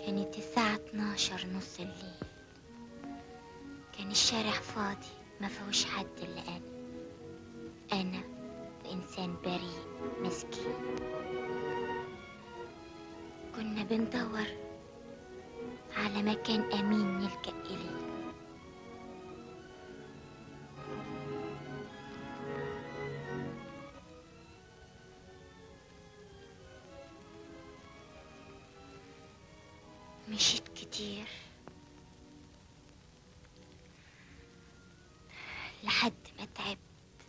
كانت الساعة 12 نص الليل كان الشارع فاضي ما فيهوش حد إلا أنا أنا وإنسان بريء مسكين كنا بندور على مكان أمين نلجأ إليه مشيت كتير لحد ما تعبت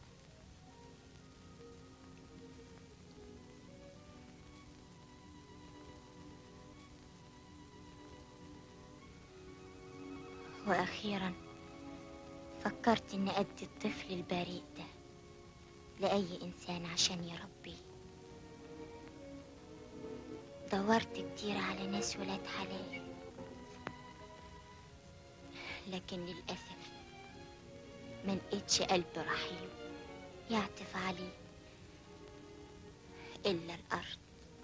وأخيرا فكرت إن أدي الطفل البريء ده لأي إنسان عشان يربيه دورت كتير على ناس ولاد حلال لكن للأسف ما لقيتش قلب رحيم يعطف عليه إلا الأرض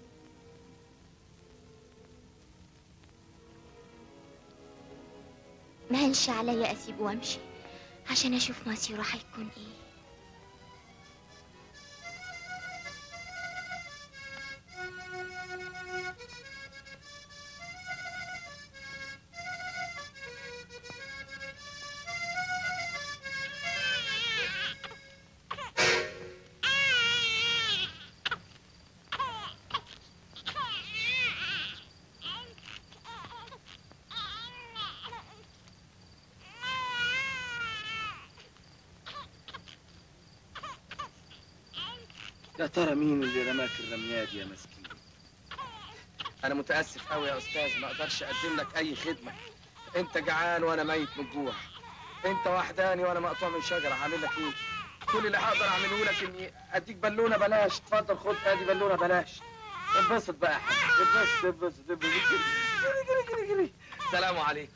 ما هنش عليا أسيبه وأمشي عشان أشوف مصيره هيكون إيه يا ترى مين اللي رماك الرميات يا مسكين انا متاسف قوي يا استاذ ما اقدرش اقدم لك اي خدمه انت جعان وانا ميت من الجوع انت وحداني وانا مقطوع من شجره هعمل لك ايه كل اللي هقدر اعمله لك اني اديك بالونه بلاش اتفضل خد ادي بالونه بلاش انبسط بقى يا حبيبي انبسط انبسط انبسط جري جري جري جري سلام عليكم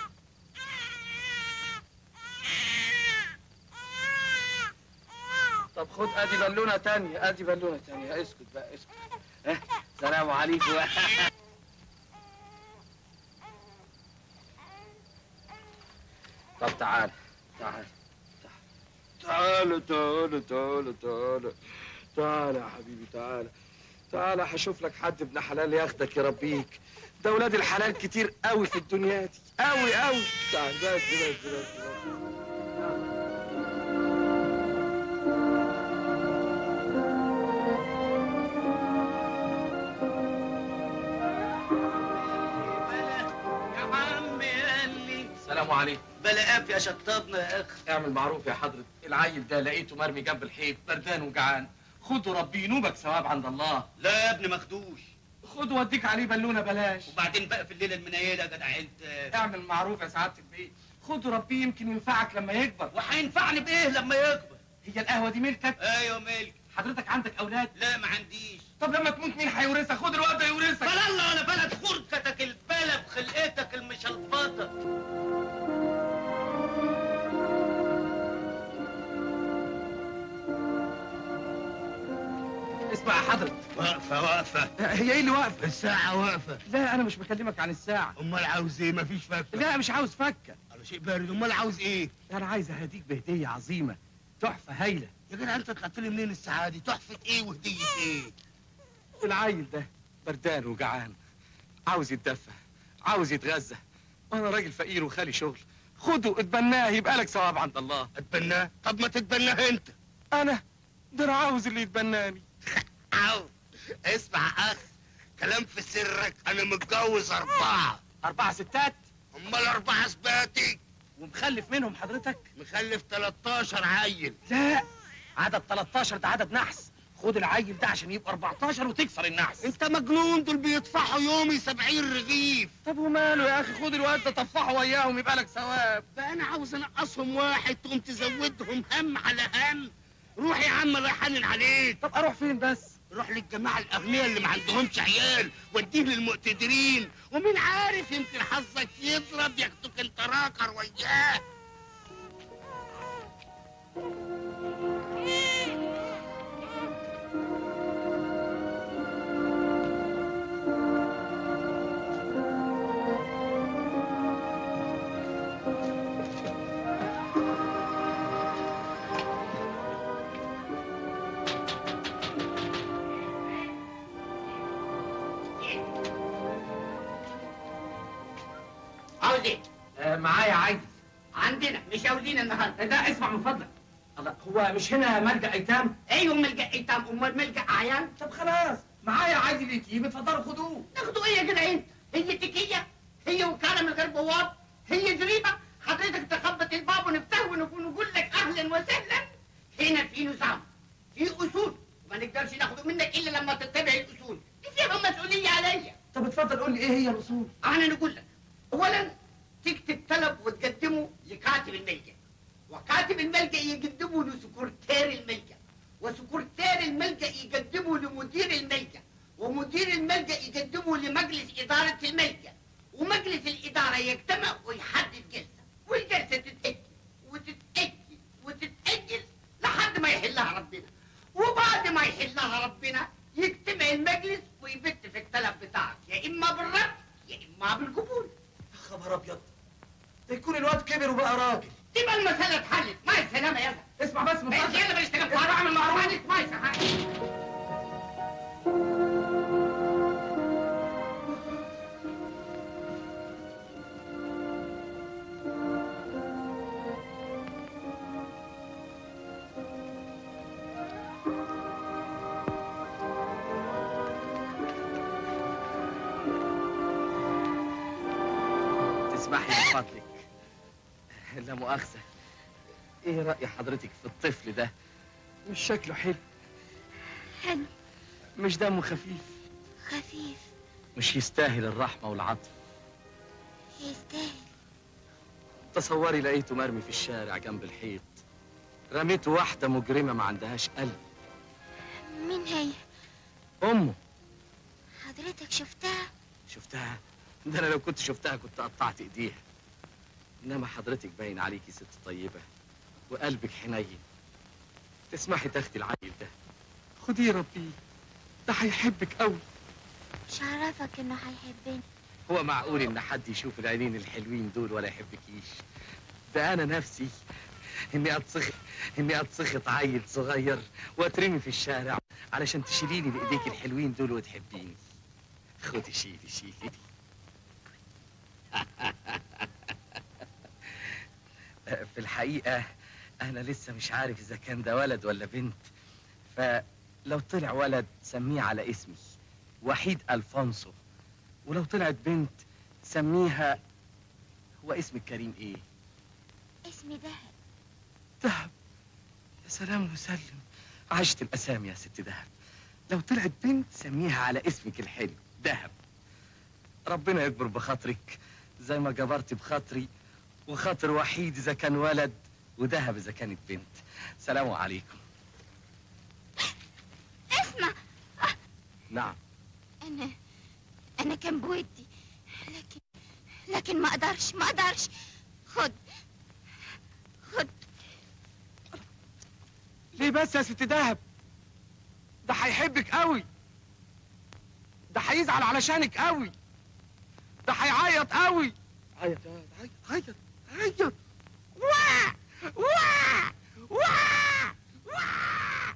طب خد ادي بالونه تانية ادي بالونه تانية اسكت بقى اسكت ها سلام عليكم طب تعال تعال تعال تعال تعال تعال تعال يا حبيبي تعال تعال هشوف لك حد ابن حلال ياخدك يربيك ده ولاد الحلال كتير قوي في الدنيا دي قوي قوي تعال بس بس بس, بس. يا عم قال السلام عليكم بلاقاك يا شطبنا يا اخ اعمل معروف يا حضرة العيل ده لقيته مرمي جنب الحيط بردان وجعان خده ربيه نوبك ثواب عند الله لا يا ابني مخدوش خد وديك عليه بالونه بلاش وبعدين بقى في الليله المنيله يا جدع انت اعمل معروف يا سعاده البيت خده ربيه يمكن ينفعك لما يكبر وهينفعني بايه لما يكبر هي القهوه دي ملكك ايوه ملك حضرتك عندك اولاد لا ما عنديش طب لما تموت مين هيورثك خد الواد ده يورثك بلا الله ولا بلد خركتك البلا بخلقتك المشلفطه اسمع يا حضرة واقفه واقفه هي ايه اللي واقفه الساعه واقفه لا انا مش بكلمك عن الساعه امال عاوز ايه مفيش فكه لا مش عاوز فكه على شيء بارد امال عاوز ايه انا عايز اهديك بهديه عظيمه تحفه هايله يا جدع انت طلعت لي منين الساعه دي تحفه ايه وهديه ايه العيل ده بردان وجعان عاوز يتدفى عاوز يتغذى وانا راجل فقير وخالي شغل خده اتبناه يبقى لك ثواب عند الله اتبناه طب ما تتبناه انت انا ده انا عاوز اللي يتبناني عاو اسمع اخ كلام في سرك انا متجوز اربعه اربعه ستات امال اربعه اثباتي ومخلف منهم حضرتك مخلف 13 عيل لا عدد 13 ده عدد نحس خد العيل ده عشان يبقى 14 وتكسر النحس انت مجنون دول بيدفعوا يومي 70 رغيف طب وماله يا اخي خد الواد ده طفحه وياهم يبقى لك ثواب بقى انا عاوز انقصهم واحد تقوم تزودهم هم على هم روح يا عم الله يحنن عليك طب اروح فين بس روح للجماعه الاغنياء اللي ما عندهمش عيال وديه للمقتدرين ومين عارف يمكن حظك يضرب ياخدوك انت راكر وياه عاوز ايه؟ آه معايا عايز عندنا مش عاوزين النهارده لا اسمع من فضلك الله هو مش هنا ملجأ ايتام ايوه ملجأ ايتام امال ملجأ اعيان طب خلاص معايا عايز اليتيم اتفضلوا خدوه تاخدوا ايه يا جدع انت؟ هي تكيه؟ هي وكاله من غير بواب؟ هي زريبه؟ حضرتك تخبط الباب ونفتحه ونقول نقول لك اهلا وسهلا هنا في نظام في اصول وما نقدرش ناخده منك الا لما تتبع الاصول دي فيها مسؤوليه عليا طب اتفضل قول لي ايه هي الاصول انا نقول لك اولا تكتب طلب وتقدمه لكاتب الملجا وكاتب الملجا يقدمه لسكرتير الملجا وسكرتير الملجا يقدمه لمدير الملجا ومدير الملجا يقدمه لمجلس اداره الملجا ومجلس الاداره يجتمع ويحدد جلسه والجلسه تتاجل وتتاجل وتتاجل لحد ما يحلها ربنا وبعد ما يحلها ربنا يجتمع المجلس ويبت في الطلب بتاعك يا اما بالرد يا اما بالقبول خبر ابيض ده يكون الواد كبر وبقى راجل تبقى المسألة اتحلت ما السلامة يلا اسمع بس من بس فضلك يلا بلاش تجمع اعمل معروف ما يصح تسمحي من فضلك لا مؤاخذة ايه رأي حضرتك في الطفل ده مش شكله حلو حلو مش دمه خفيف خفيف مش يستاهل الرحمة والعطف يستاهل تصوري لقيته مرمي في الشارع جنب الحيط رميته واحدة مجرمة ما عندهاش قلب مين هي أمه حضرتك شفتها شفتها ده أنا لو كنت شفتها كنت قطعت إيديها إنما حضرتك باين عليكي ست طيبة وقلبك حنين تسمحي تاخدي العيل ده خديه ربيه ده هيحبك قوي مش عرفك انه هيحبني هو معقول ان حد يشوف العينين الحلوين دول ولا يحبكيش ده انا نفسي اني اتسخط اني اتسخط عيل صغير واترمي في الشارع علشان تشيليني بايديك الحلوين دول وتحبيني خدي شيلي شيلي في الحقيقة أنا لسه مش عارف إذا كان ده ولد ولا بنت فلو طلع ولد سميه على اسمي وحيد ألفونسو ولو طلعت بنت سميها هو اسم الكريم ايه؟ اسمي دهب دهب يا سلام وسلم عشت الاسامي يا ست دهب لو طلعت بنت سميها على اسمك الحلو دهب ربنا يكبر بخاطرك زي ما جبرت بخاطري وخاطر وحيد اذا كان ولد ودهب اذا كانت بنت سلام عليكم اسمع نعم انا انا كان بودي لكن لكن ما اقدرش ما اقدرش خد خد ليه بس يا ست دهب ده هيحبك قوي ده هيزعل علشانك قوي ده هيعيط قوي عيط يا واد، عيط عيط عيط واه واه واه واه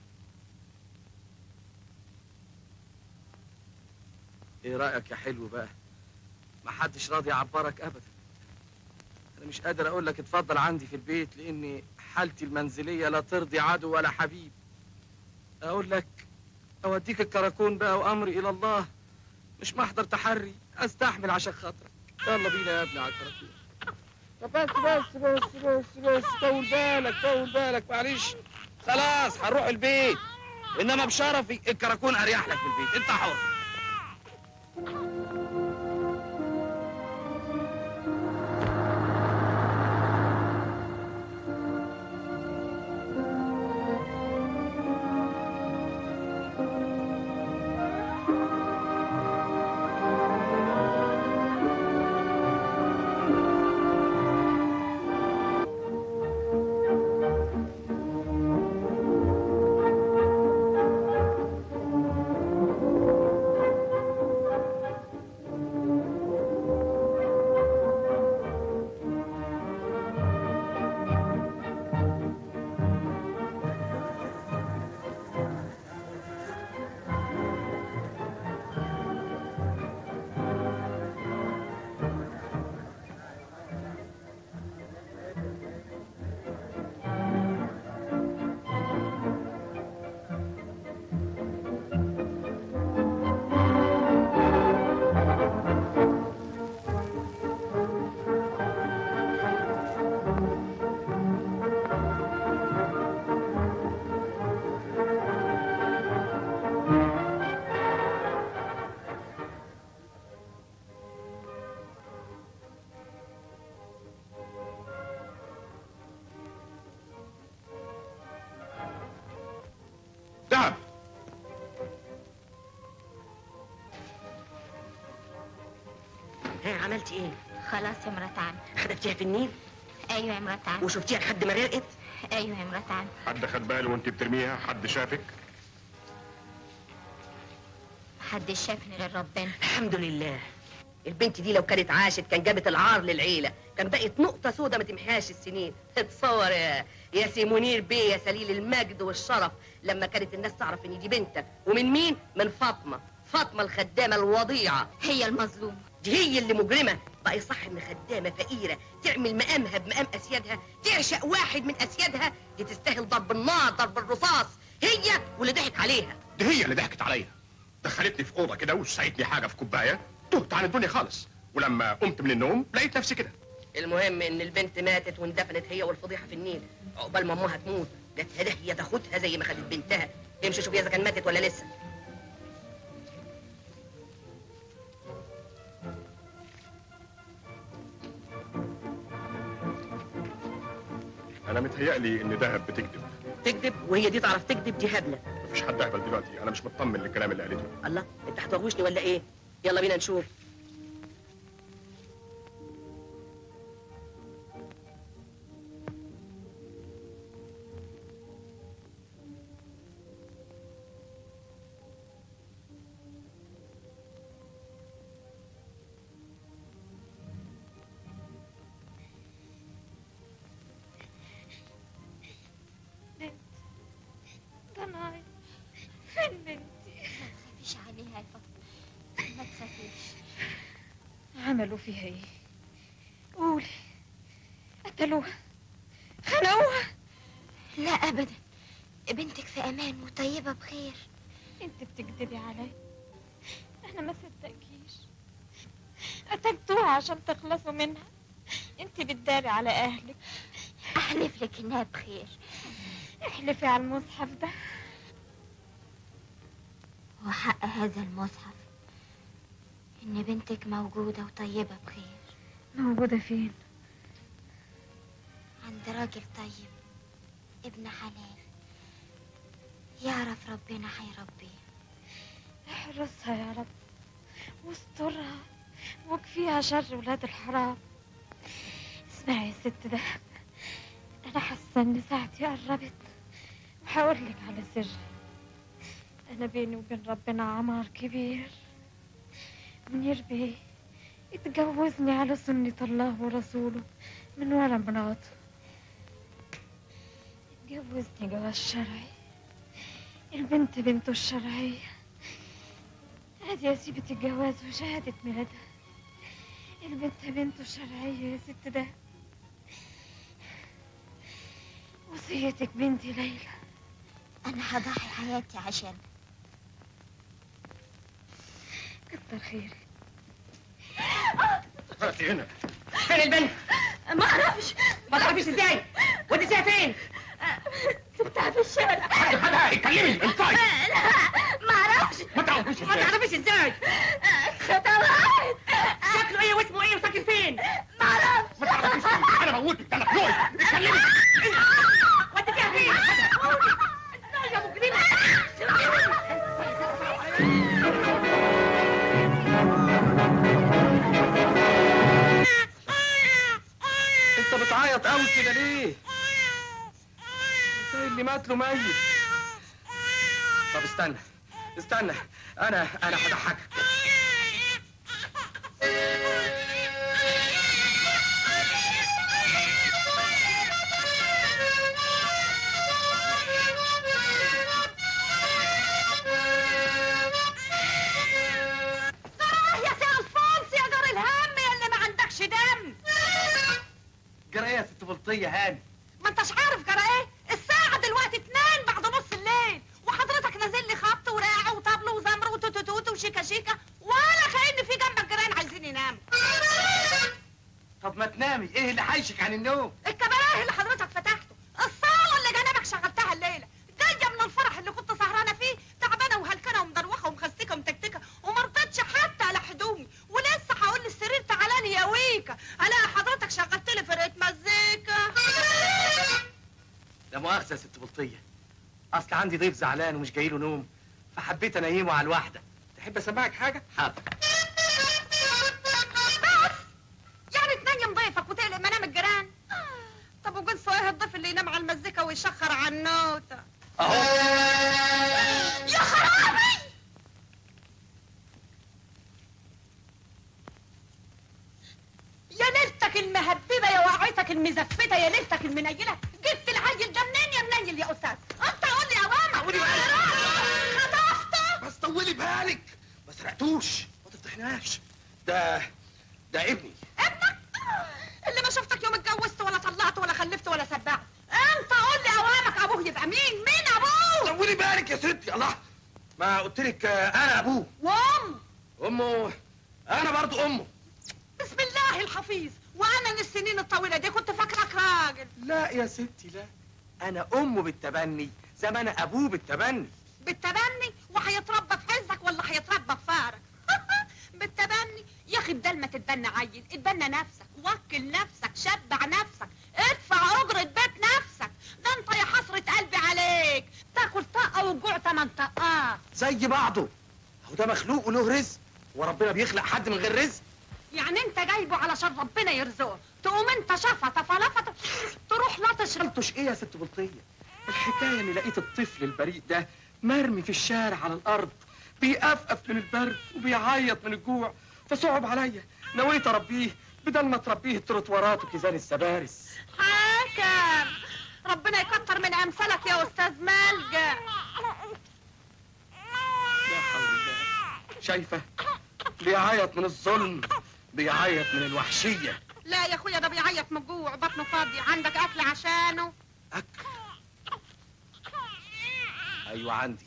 ايه رايك يا حلو بقى ما حدش راضي يعبرك ابدا انا مش قادر اقول لك اتفضل عندي في البيت لاني حالتي المنزليه لا ترضي عدو ولا حبيب اقول لك اوديك الكراكون بقى وامري الى الله مش محضر تحري استحمل عشان خاطرك يلا بينا يا ابني على الكراكون طب بس بس بس بس بس طول بالك طول بالك معلش خلاص هنروح البيت انما بشرفي الكراكون اريح لك في البيت انت حر ها عملتي ايه خلاص يا مرات عم خدفتيها في النيل ايوه يا مرات عم وشفتيها لحد ما غرقت ايوه يا مرات عم حد خد باله وانت بترميها حد شافك محدش شافني غير ربنا الحمد لله البنت دي لو كانت عاشت كان جابت العار للعيله كان بقت نقطه سودة ما تمحيهاش السنين اتصور يا يا سي منير بيه يا سليل المجد والشرف لما كانت الناس تعرف ان دي بنتك ومن مين من فاطمه فاطمه الخدامه الوضيعه هي المظلومة دي هي اللي مجرمه بقى يصح ان خدامه فقيره تعمل مقامها بمقام اسيادها تعشق واحد من اسيادها دي تستاهل ضرب النار ضرب الرصاص هي واللي ضحك عليها دي هي اللي ضحكت عليا دخلتني في اوضه كده وسقتني حاجه في كوبايه تهت عن الدنيا خالص ولما قمت من النوم لقيت نفسي كده المهم ان البنت ماتت واندفنت هي والفضيحه في النيل عقبال ما امها تموت جاتها داهيه تاخدها زي ما خدت بنتها امشي شوفي اذا كان ماتت ولا لسه انا متهيألي ان دهب بتكذب تكذب وهي دي تعرف تكذب دي هبله مفيش حد اهبل دلوقتي انا مش مطمن للكلام اللي قالته الله انت هتوغوشني ولا ايه يلا بينا نشوف ضناي فين بنتي ما تخافيش عليها يا فاطمة ما تخافيش عملوا فيها ايه قولي قتلوها خنقوها لا ابدا بنتك في امان وطيبة بخير انت بتكذبي علي انا ما صدقكيش قتلتوها عشان تخلصوا منها انت بتداري على اهلك احلف لك انها بخير احلفي على المصحف ده وحق هذا المصحف ان بنتك موجودة وطيبة بخير موجودة فين عند راجل طيب ابن حلال يعرف ربنا هيربيه احرسها يا رب واسترها واكفيها شر ولاد الحرام اسمعي يا ست دهب انا حاسه ان ساعتي قربت وهقول لك على سر انا بيني وبين ربنا عمار كبير منير بيه اتجوزني على سنة الله ورسوله من ورا مراته اتجوزني جواز شرعي البنت بنته الشرعية هادي يا سيبة الجواز وشهادة ميلادها البنت بنته الشرعية يا ست ده وصيتك بنتي ليلى انا هضحي حياتي عشان كتر خيرك هاتي هنا فين البنت ما اعرفش ما تعرفيش ازاي وديتيها فين سبتها في الشارع حد خدها اتكلمي انطقي لا ما اعرفش ما تعرفيش ما ازاي تعرفيش ازاي خطوات شكله ايه واسمه ايه وساكن فين ما اعرفش ما تعرفيش ازاي انا موتك ده انا نوعي اتكلمي وديتيها فين يا مجرمة انت بتعيط قوي كده ليه زي اللي مات له ميت طب استنى استنى انا انا هضحكك يا سي الفونس يا جار الهم يا اللي ما عندكش دم جرى ايه يا ست بلطيه هاني ما انتش عارف جرى ايه الساعة دلوقتي اتنين بعد نص الليل وحضرتك نازل لي خبط وراعي وطبل وزمر وتوتوتوت وشيكا شيكا ولا كأن في جنبك جيران عايزين يناموا طب ما تنامي ايه اللي حايشك عن النوم الكباريه اللي حضرتك فتحته الصالة اللي جنبك شغلتها الليلة جاية من الفرح اللي كنت سهرانة فيه تعبانة وهلكانة ومدروخة ومخستكة ومتكتكة وما رضيتش حتى على هدومي ولسه هقول للسرير تعالى يا ويكا الاقي حضرتك شغلت لي فرقة مزيكا لا مؤاخذه يا ست بلطيه اصل عندي ضيف زعلان ومش جاي له نوم فحبيت انيمه على الواحده تحب اسمعك حاجه حاضر يا ليلتك المهببه يا وقعتك المزفته يا ليلتك المنيله جبت العيل ده منين يا منيل يا استاذ انت قول لي يا ماما قولي بقى. خطفته بس طولي بالك ما سرقتوش ما تفضحناش ده ده ابني ابنك اللي ما شفتك يوم اتجوزت ولا طلعت ولا خلفت ولا سبعت انت قول لي اوامك ابوه يبقى مين مين ابوه طولي بالك يا ستي الله ما قلت لك انا ابوه وام امه انا برضو امه بسم الله الحفيظ وانا من السنين الطويله دي كنت فاكرك راجل لا يا ستي لا انا امه بالتبني زي ما انا ابوه بالتبني بالتبني وهيتربى في عزك ولا هيتربى في فارك بالتبني يا اخي بدل ما تتبنى عيل اتبنى نفسك وكل نفسك شبع نفسك ادفع اجرة بيت نفسك ده انت يا حسرة قلبي عليك تاكل طاقة والجوع تمن طاقات زي بعضه هو ده مخلوق وله رزق وربنا بيخلق حد من غير رزق يعني انت جايبه علشان ربنا يرزقه تقوم انت شفطة فلفطة تروح لا تشرب قلتش ايه يا ست بلطية الحكاية اني لقيت الطفل البريء ده مرمي في الشارع على الارض بيقفقف من البرد وبيعيط من الجوع فصعب عليا نويت اربيه بدل ما تربيه التروتوارات وكيزان السبارس حاكم ربنا يكتر من امثالك يا استاذ ملجأ لا حول الله شايفة بيعيط من الظلم بيعيط من الوحشية لا يا اخويا ده بيعيط من الجوع بطنه فاضي عندك اكل عشانه أكل أيوة عندي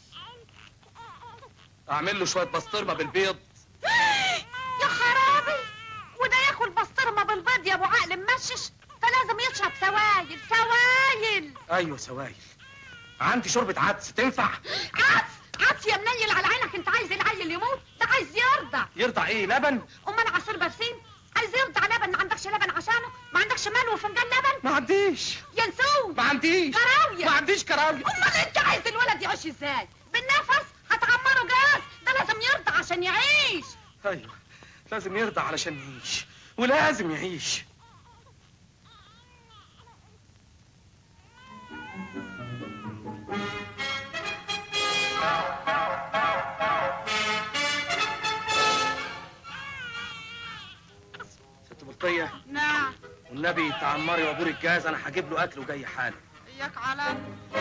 أعمل له شوية بسطرمة بالبيض يا خرابي وده ياكل بسطرمه بالبيض يا ابو عقل ممشش ده لازم يشرب سوايل سوايل أيوة سوايل عندي شوربة عدس تنفع عدس عدس يا منيل على عينك انت عايز العيل يموت ده عايز يرضع يرضع إيه لبن امال عصير برسيم عايز يرضع لبن ما عندكش لبن عشانه ما عندكش مال وفنجان لبن ما عنديش ينسوه ما عنديش كراويه ما عنديش كراوية امال انت عايز الولد يعيش ازاي بالنفس هتعمره جاز ده لازم يرضع عشان يعيش أيوة لازم يرضع علشان يعيش ولازم يعيش ست بلطية نعم والنبي تعمري وابور الجاز انا هجيب له اكل وجاي حالا اياك على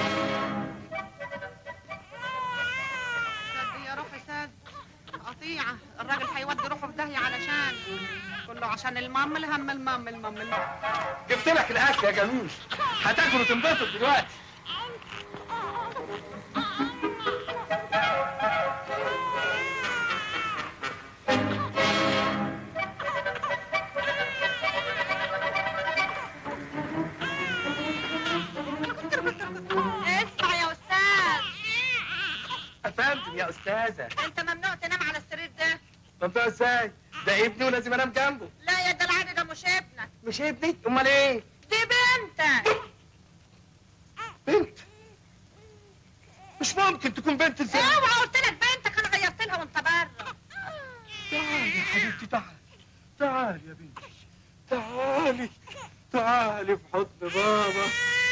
سد يا روحي سد قطيعة الراجل هيودي روحه في داهية علشان كله عشان المام الهم المام المام المام جبت لك الاكل يا جميل هتاكل وتنبسط دلوقتي اسمع يا استاذ افندم يا استاذه انت ممنوع تنام على السرير ده ممنوع ازاي ده ابني ولازم انام جنبه لا يا ده العادي ده مش ابنك مش ابني امال ايه دي بنتك بنت مش ممكن تكون بنت ازاي اوعى قلت لك بنتك انا غيرت لها وانت بره تعالي يا حبيبتي تعالي تعالي يا بنتي تعالي تعالي في حضن بابا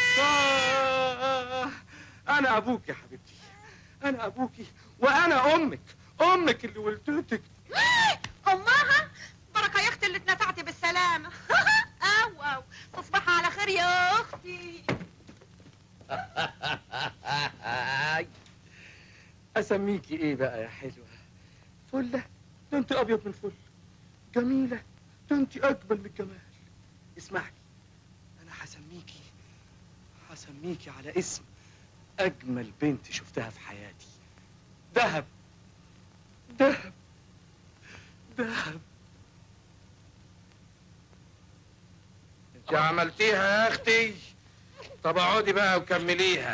آه. انا ابوك يا حبيبتي انا ابوكي وانا امك امك اللي ولدتك امها بركه يا اختي اللي اتنفعتي بالسلامه او او تصبحي على خير يا اختي اسميكي ايه بقى يا حلوه فله ده انت ابيض من فل جميله ده انت اجمل من الجمال اسمعي انا هسميكي هسميكي على اسم اجمل بنت شفتها في حياتي دهب دهب دهب انت عملتيها يا اختي طب اقعدي بقى وكمليها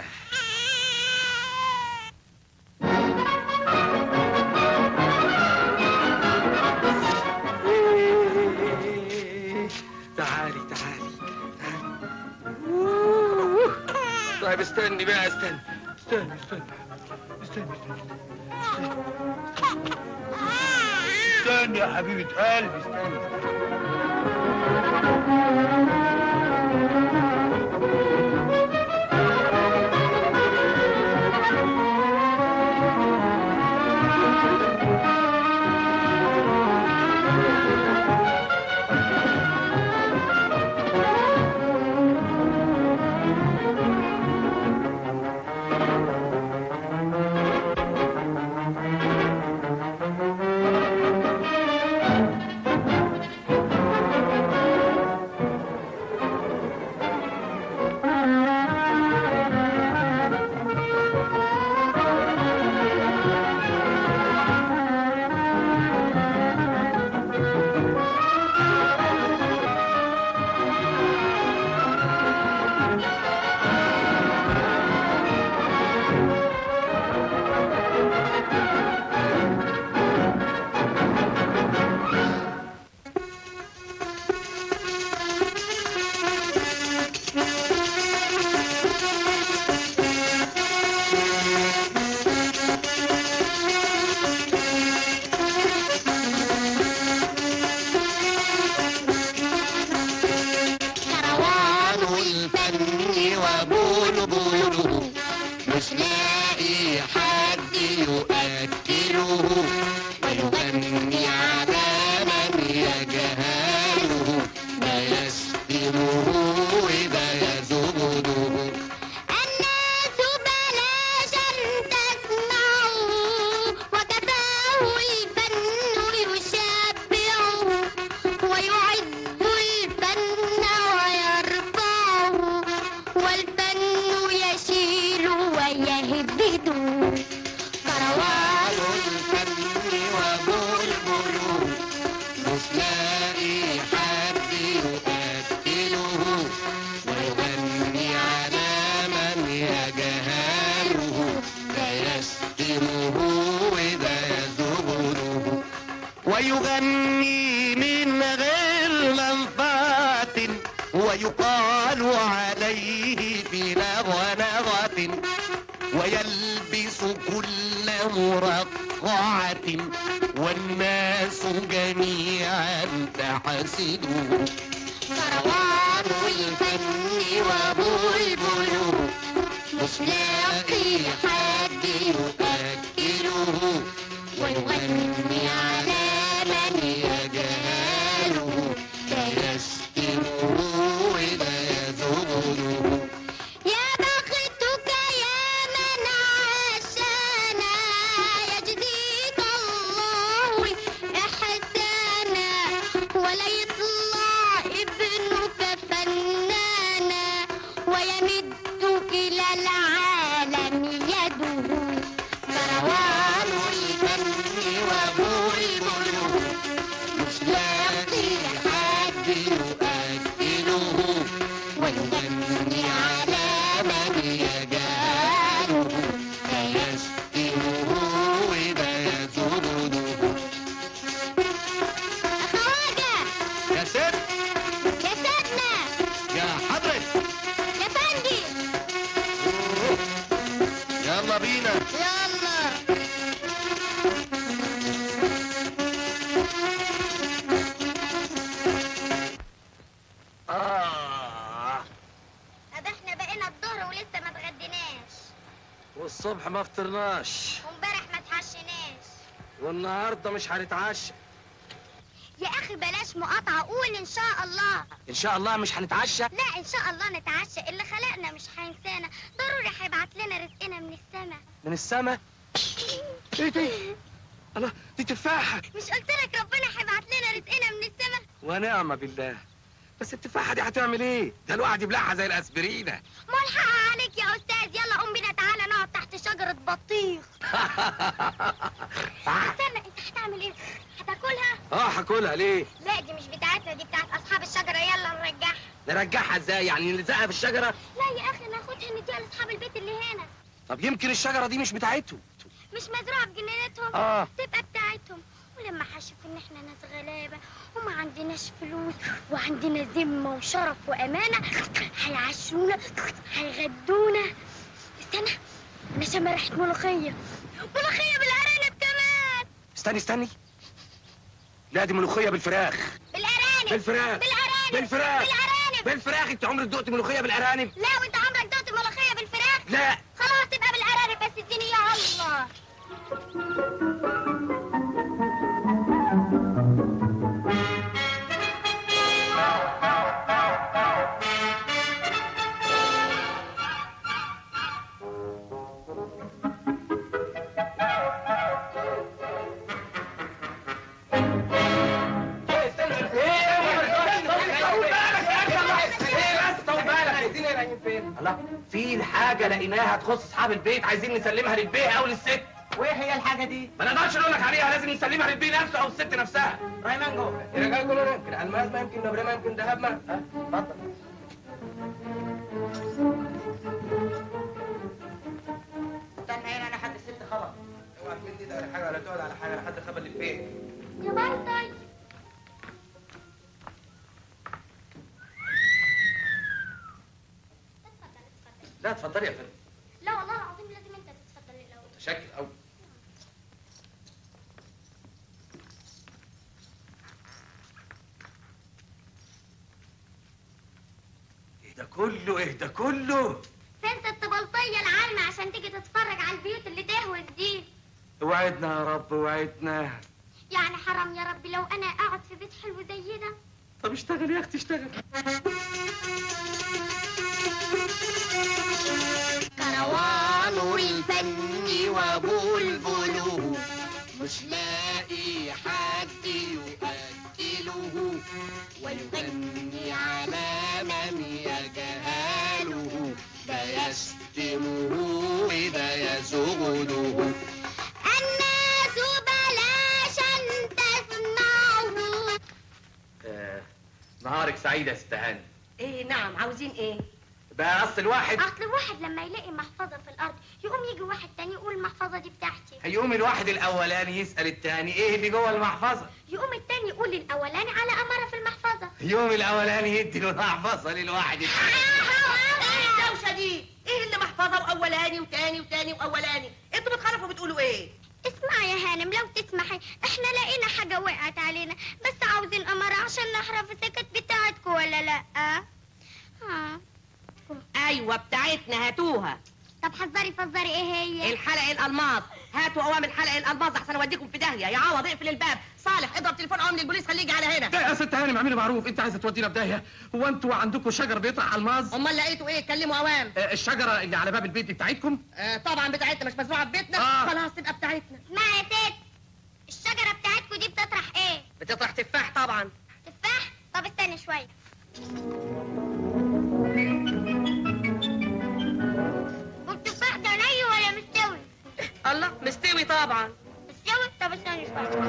تعالي تعالي تعالي أوه. طيب استني بقى استني استني استني استني استني استني يا حبيبة قلبي استني ويقال عليه بلغلغة ويلبس كل مرقعة والناس جميعا تحسده كروان الفن وبلبله مش لاقي حد يؤكله ويغني على من يجهله لا يشتمه ولا يذله يا بختك يا من عاشنا يجزيك الله إحسانا ولا يطلع ابنك فنانا ويمد إلى العالم يده كروان الفن وبلبله مش لاقي حد يؤكله ويغني على من يجهله لا يشتمه ولا يذله أخواجة يا ست يا سيدنا يا حضرة يا فندي يلا بينا يلا آه طب احنا بقينا الظهر ولسه ما اتغديناش والصبح ما فطرناش وامبارح ما اتعشيناش والنهارده مش هنتعشى يا اخي بلاش مقاطعه قول ان شاء الله ان شاء الله مش هنتعشى لا ان شاء الله نتعشى اللي خلقنا مش هينسانا ضروري هيبعت لنا رزقنا من السماء من السما ايه دي الله دي تفاحه مش قلت لك ربنا هيبعت لنا رزقنا من السماء ونعم بالله بس التفاحه دي هتعمل ايه ده الواحد يبلعها زي الاسبرينه ملحقة عليك يا استاذ يلا قوم بينا تعالى نقعد تحت شجره بطيخ استنى انت هتعمل ايه هتاكلها اه هاكلها ليه لا دي مش بتاعتنا دي بتاعت اصحاب الشجره يلا نرجعها نرجعها ازاي يعني نلزقها في الشجره لا يا اخي ناخدها نديها لاصحاب البيت اللي هنا طب يمكن الشجره دي مش بتاعتهم مش مزروعه بجنينتهم اه تبقى بتاعتهم ولما هيشوفوا ان احنا ناس غلابه وما عندناش فلوس وعندنا ذمه وشرف وامانه هيعشونا هيغدونا استنى انا شامه ريحه ملوخيه ملوخيه بالارانب كمان استني استني لا دي ملوخيه بالفراخ بالارانب بالفراخ بالارانب بالفراخ بالارانب بالفراخ انت عمرك دقت ملوخيه بالارانب لا وانت عمرك دقت ملوخيه بالفراخ لا خلاص تبقى بالارانب بس اديني يا الله الله في حاجه لقيناها تخص اصحاب البيت عايزين نسلمها للبيه او للست وايه هي الحاجه دي؟ ما نقدرش نقول لك عليها لازم نسلمها للبيه نفسه او الست نفسها رايمان جوه الرجال كله يمكن الماس ما يمكن نبره ما يمكن ذهب ما ها، اتفضل استنى هنا انا حد الست خبر اوعى تمد ايدك على حاجه ولا تقعد على حاجه لحد خبر للبيه يا بطل اتفضل اتفضل لا اتفضلي يا فندم لا والله العظيم لازم انت تتفضل الاول متشكر قوي ايه ده كله ايه ده كله فين ست بلطية العالمة عشان تيجي تتفرج على البيوت اللي تهوس دي وعدنا يا رب وعدنا يعني حرام يا ربي لو انا اقعد في بيت حلو زي ده طب اشتغل يا اختي اشتغل كروان الفن وبلبله مش لاقي حد يؤكله ويغني على من يجهله لا يشتمه ولا يزغله الناس بلاش ان تسمعه آه نهارك سعيد يا ست هاني ايه نعم عاوزين ايه بقى اصل الواحد اصل الواحد لما يلاقي محفظة في الارض يقوم يجي واحد تاني يقول المحفظة دي بتاعتي هيقوم الواحد الاولاني يسال التاني ايه اللي جوه المحفظه يقوم التاني يقول للاولاني على امارة في المحفظة يوم الاولاني يدي له محفظه للواحد ايه الدوشه دي ايه اللي محفظه واولاني وتاني وتاني واولاني انتوا بتخرفوا بتقولوا ايه اسمعي يا هانم لو تسمحي احنا لقينا حاجة وقعت علينا بس عاوزين أمارة عشان نعرف إذا كانت بتاعتكم ولا لأ ها ايوه بتاعتنا هاتوها طب حذري فزري ايه هي الحلق الالماظ هاتوا قوام الحلق الالماظ احسن اوديكم في داهيه يا عوض اقفل الباب صالح اضرب تليفون قوام للبوليس خليه يجي على هنا ده يا ست هانم اعملي معروف انت عايزه تودينا بدايه هو انتوا عندكم شجر بيطرح الماظ امال لقيتوا ايه كلموا قوام آه، الشجره اللي على باب البيت دي بتاعتكم آه طبعا بتاعتنا مش مزروعه في بيتنا آه. خلاص تبقى بتاعتنا اسمعي يا ست الشجرة بتاعتكم دي بتطرح ايه بتطرح تفاح طبعا تفاح طب استني شوية والتفاح ده ني ولا مستوي الله مستوي طبعا مستوي طب استني شوية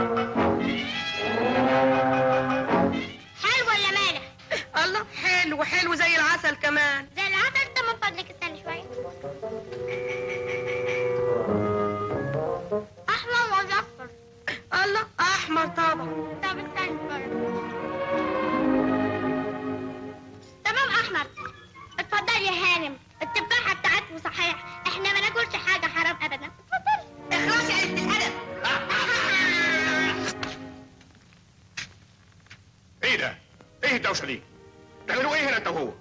حلو ولا مالح الله حلو حلو زي العسل كمان زي العسل ده من فضلك استني شوية أحمر ولا أصفر الله احمر طبعا طب استني شوية تمام أحمر اتفضلي يا هانم التفاحة بتاعتكم صحيح احنا ما ناكلش حاجة حرام أبدا اتفضلي اخلاص يا قلة الادب ايه ده؟ ايه الدوشه دي؟ تعملوا ايه هنا انت وهو؟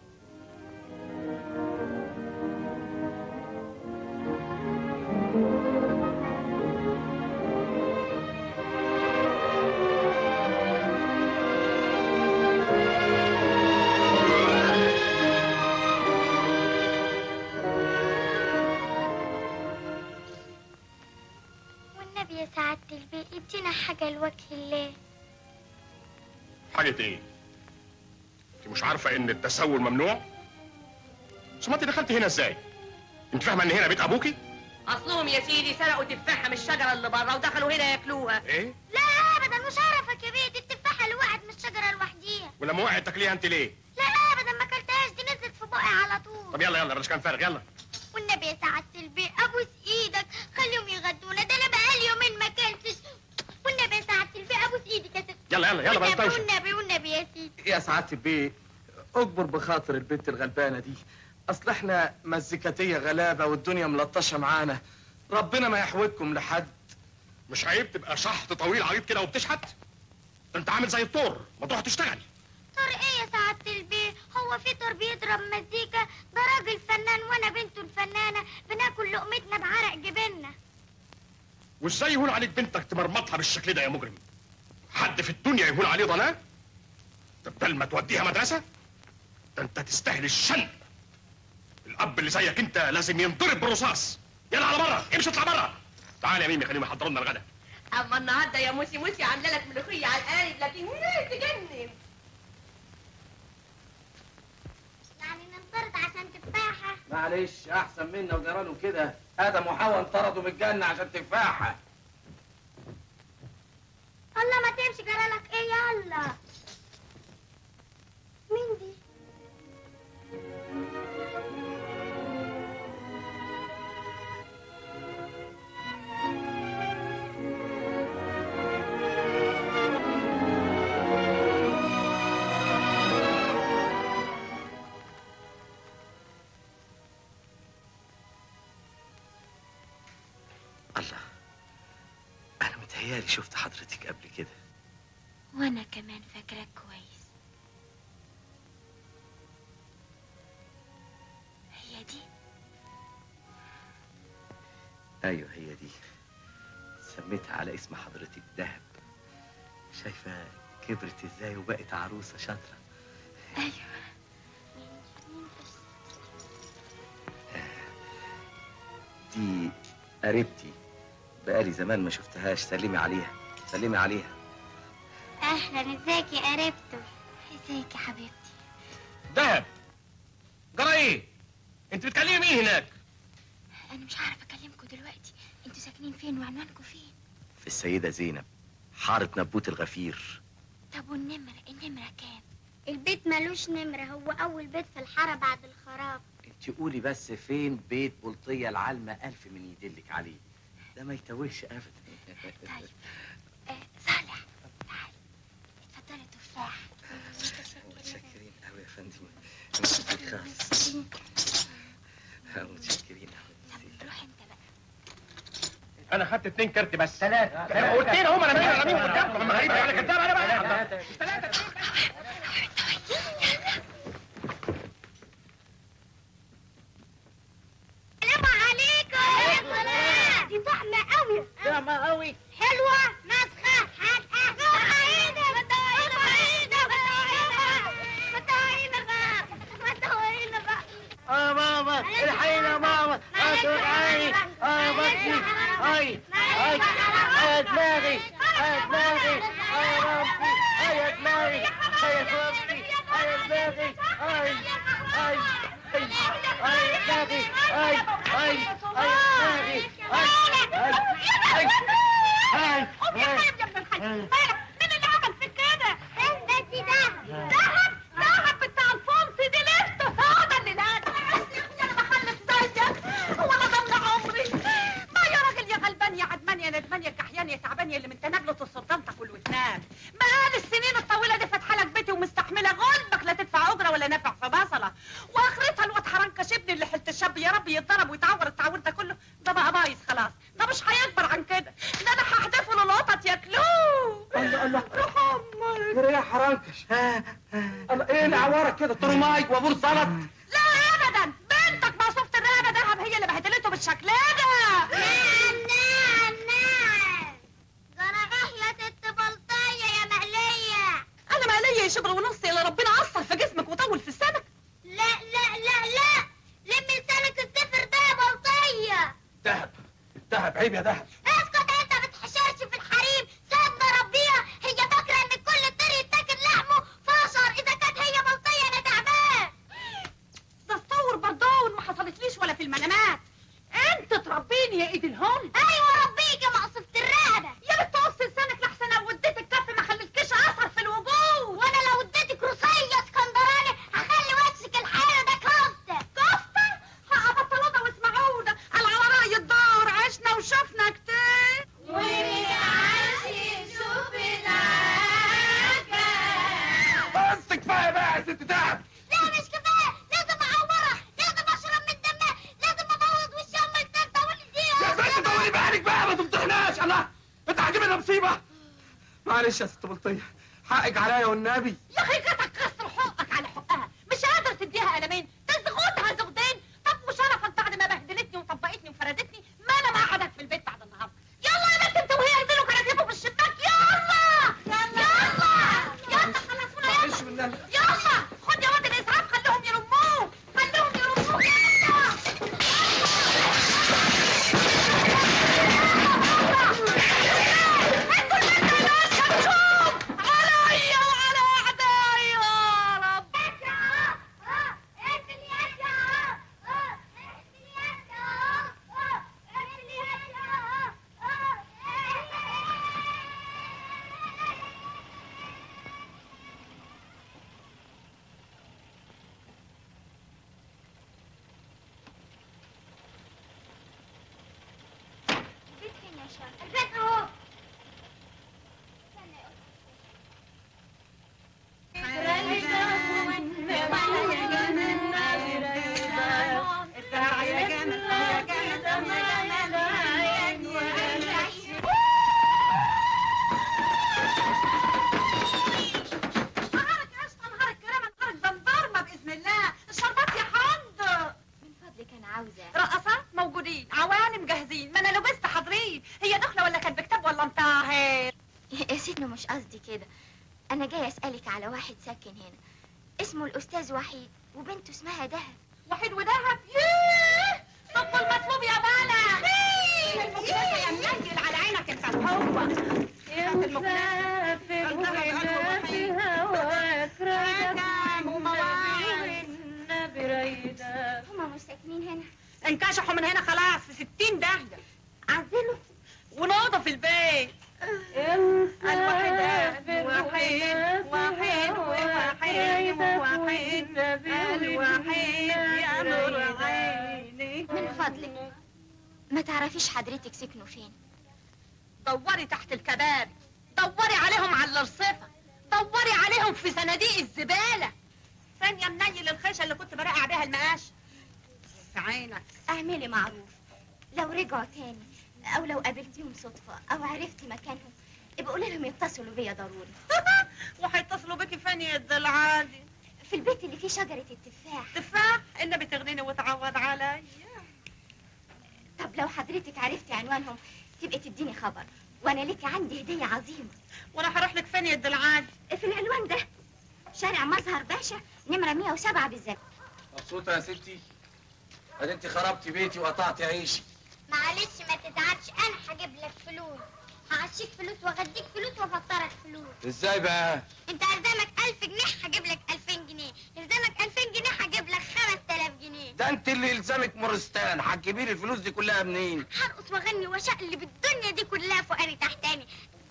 والنبي يا سعادة البي ادينا حاجة لوجه الله حاجه ايه؟ انت مش عارفه ان التسول ممنوع؟ ثم انت دخلت هنا ازاي؟ انت فاهمه ان هنا بيت ابوكي؟ اصلهم يا سيدي سرقوا تفاحه من الشجره اللي بره ودخلوا هنا ياكلوها ايه؟ لا أبدا مش عارفك يا بيه دي التفاحة اللي وقعت من الشجرة لوحديها ولما وقعت تاكليها انت ليه؟ لا أبدا ما أكلتهاش دي نزلت في بقي على طول طب يلا يلا بلاش كلام فارغ يلا والنبي يا سعادة البي أبوس إيدك خليهم يغدونا ده أنا بقالي يومين ما أكلتش والنبي يا سعادة البي أبوس إيدك يا ست يلا يلا يلا بلاش والنبي دوشه والنبي والنبي يا سيدي يا سعاده البيه اجبر بخاطر البنت الغلبانه دي اصل احنا مزيكاتيه غلابه والدنيا ملطشه معانا ربنا ما يحوجكم لحد مش عيب تبقى شحط طويل عريض كده وبتشحت؟ ده انت عامل زي الطور ما تروح تشتغل طار إيه يا سعادة البي هو في طار بيضرب مزيكا ده راجل فنان وأنا بنته الفنانة بناكل لقمتنا بعرق جبيننا وازاي يهون عليك بنتك تمرمطها بالشكل ده يا مجرم؟ حد في الدنيا يهون عليه ضناه؟ ده بدل ما توديها مدرسة ده انت تستاهل الشن الاب اللي زيك انت لازم ينضرب بالرصاص يلا على بره امشي اطلع بره تعال يا ميمي خليهم يحضروا لنا الغدا اما النهارده يا موسي موسي عامله لك ملوخيه على القالب لكن ايه تجنن يعني ننطرد عشان تفاحة معلش احسن منا وجراله كده ادم وحواء انطردوا من الجنه عشان تفاحه الله ما تمشي جرالك ايه يلا مين دي الله انا متهيالي شفت حضرتك قبل كده وانا كمان فاكراك كويس هي دي ايوه هي دي سميتها على اسم حضرتك دهب شايفه كبرت ازاي وبقت عروسه شاطره ايوه دي قريبتي بقالي زمان ما شفتهاش سلمي عليها سلمي عليها اهلا ازيك يا قريبته ازيك يا حبيبتي دهب جرى ايه؟ انت بتكلمي مين هناك؟ انا مش عارفه اكلمكم دلوقتي انتوا ساكنين فين وعنوانكم فين في السيده زينب حاره نبوت الغفير طب والنمره النمره كام البيت ملوش نمرة هو أول بيت في الحارة بعد الخراب انت قولي بس فين بيت بلطيه العلمه الف من يدلك عليه ده ما يتوهش ابدا طيب آه صالح تعال اتفضلي تفاح انا خدت اتنين كارت بس ثلاثة قلت لي هم انا مين انا مين قدامكم اما غريب انا كداب انا بقى مش ثلاثة السلام عليكم يا سلام دي طعمة قوي طعمة قوي حلوة مسخة حادقة متعينة متعينة متعينة متعينة بقى متعينة بقى اه ماما الحقينا ماما اه توجعاني اه بطني اي اي اه دماغي اه دماغي اه يا ربي اه يا دماغي اه يا ربي اه يا دماغي اي اي اي اي يا دماغي اي اي اي يا دماغي اي اي اي اي اي مين اللي عمل في كده؟ انت دي دهب دهب دهب بتاع الفونس دي لسه هذا اللي لاد انا بخلص زيك هو انا ضمن عمري ما يا راجل يا غلبان يا عدمان يا ندمان يا كحيان يا تعبان يا اللي من تنابلة السلطان تاكل وتنام بقال السنين الطويله دي فاتحه لك بيتي ومستحمله غلبك لا تدفع اجره ولا نافع في بصله واخرتها الواد حرنكش ابني اللي حلت الشاب يا رب يتضرب ويتعور التعور ده كله ده بقى بايظ خلاص ده مش هيكبر عن كده ده انا هحدفه للقطط ياكلوه الله الله روح امك غير يا حرنكش الله ايه اللي عورك كده طرماي وابور زلط لا ابدا بنتك مصوفة الرقبه دهب هي اللي بهدلته بالشكل ده نعم نعم نعم جرى يا ست بلطية يا مقلية انا مالية شبر ونص يلا ربنا اثر في جسمك وطول في السمك لا لا لا لا لمي لسانك السفر ده يا بلطية دهب دهب عيب يا دهب اسكت انت ما تحشرش في الحريم سيدنا ربيها هي فاكرة ان كل طير يتاكل لحمه فاشر اذا كانت هي بلطية انا تعبان ده تصور بردون ما حصلتليش ولا في المنامات انت تربيني يا ايد الهون ايوه ربيك يا مقصفة الرقبة يا بنت قص لسانك لحسن لو اديت الكف ما خليتكيش اثر في الوجود وانا لو اديتك روسية اسكندراني هخلي وشك الحلو ده كفتة كفتة هقبطلوا ده واسمعوا ده على عراي الدار عشنا وشفنا كتير ومن عاش يشوف العجب بس كفايه بقى يا ست دهب لا مش كفايه لازم اعورها لازم اشرب من دمها لازم ابوظ وش امي التالتة والدي يا ست طولي بالك بقى ما تمطحناش الله انت هتجيب مصيبه معلش يا ست بلطيه حقك عليا والنبي يا اخي جاتك كسر حقك على حقها مش قادر تديها قلمين تزغدها زغدين طب وشرفا بعد ما بهدلتني وطبقتني وفردتني ما انا مقعدك في البيت بعد النهارده يلا يا بنت انت وهي اعملوا كراكيبه في الشباك يلا يلا يلا خلصونا يلا معلش والنبي يلا خد يا واد الاسعاف خليهم يرموه خليهم يرموه يلا انتوا اللي انتوا ناس شمشوم عليا وعلى اعدائي يا رب البيت اهو نهارك قشطه نهارك كرامه نهارك زنبرمه باذن الله الشربات يا حمد من فضلك انا عاوزة رقصات موجودين عوانم جاهزين ما انا لبست حاضرين هي داخله ولا كانت بكتاب ولا مطاهر يا سيدنا مش قصدي كده انا جاي اسألك على واحد ساكن هنا اسمه الاستاذ وحيد وبنته اسمها دهب وحيد ودهب ياه طب المطلوب يا بلا المكنسه يا منيل على عينك انت هو يا مسافر وإلى هواك هما مش ساكنين هنا انكشحوا من هنا خلاص في ستين دهجة عزلوا ونوضوا في البيت الوحيد وحيد وحيد وحيد وحيد الوحيد يا نور عيني من فضلك ما تعرفيش حضرتك سكنوا فين دوري تحت الكباب دوري عليهم على الرصفة دوري عليهم في صناديق الزبالة ثانية منيل الخيشة اللي كنت برقع بيها المقاش في عينك اعملي معروف لو رجعوا تاني او لو قابلتيهم صدفه او عرفتي مكانهم ابقى قولي لهم يتصلوا بيا ضروري وهيتصلوا بك فين يا العادي في البيت اللي فيه شجره التفاح تفاح إن بتغنيني وتعوض علي طب لو حضرتك عرفتي عنوانهم تبقي تديني خبر وانا لك عندي هديه عظيمه وانا هروح لك فين يا العادي في العنوان ده شارع مظهر باشا نمره 107 بالظبط مبسوطة يا ستي؟ ادي انت خربتي بيتي وقطعتي عيشي معلش ما تزعلش انا هجيب لك فلوس هعشيك فلوس واغديك فلوس وافطرك فلوس ازاي بقى؟ انت الزمك 1000 جنيه هجيب لك 2000 جنيه الزمك 2000 جنيه هجيب لك 5000 جنيه ده انت اللي يلزمك مرستان هتجيبي لي الفلوس دي كلها منين؟ هرقص واغني واشقلب الدنيا دي كلها فوقاني تحتاني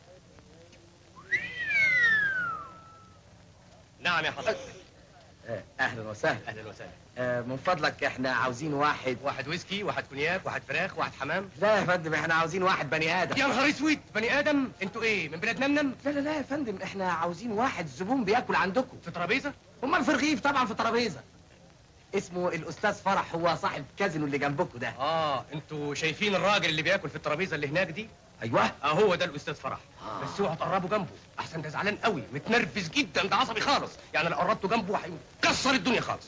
نعم يا حضرتك آه، اهلا وسهلا اهلا وسهلا آه، من فضلك احنا عاوزين واحد واحد ويسكي واحد كونياك واحد فراخ واحد حمام لا يا فندم احنا عاوزين واحد بني ادم يا نهار اسود بني ادم انتوا ايه من بلاد نمنم لا لا لا يا فندم احنا عاوزين واحد زبون بياكل عندكم في ترابيزه امال في رغيف طبعا في ترابيزه اسمه الاستاذ فرح هو صاحب كازينو اللي جنبكم ده اه انتوا شايفين الراجل اللي بياكل في الترابيزه اللي هناك دي ايوه اه هو ده الاستاذ فرح آه. بس اوعوا تقربوا جنبه احسن ده زعلان قوي متنرفز جدا ده عصبي خالص يعني لو قربتوا جنبه هيكسر الدنيا خالص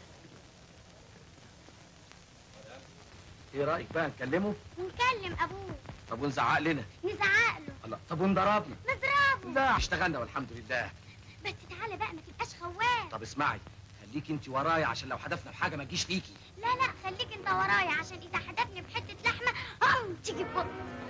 ايه رايك بقى نكلمه ونكلم ابوه طب ونزعق لنا نزعق له الله طب ونضربنا نضربه لا اشتغلنا والحمد لله بس تعالى بقى ما تبقاش خوان طب اسمعي خليك انت ورايا عشان لو حدفنا بحاجه ما تجيش فيكي لا لا خليك انت ورايا عشان اذا حدفني بحته لحمه هم تيجي بقى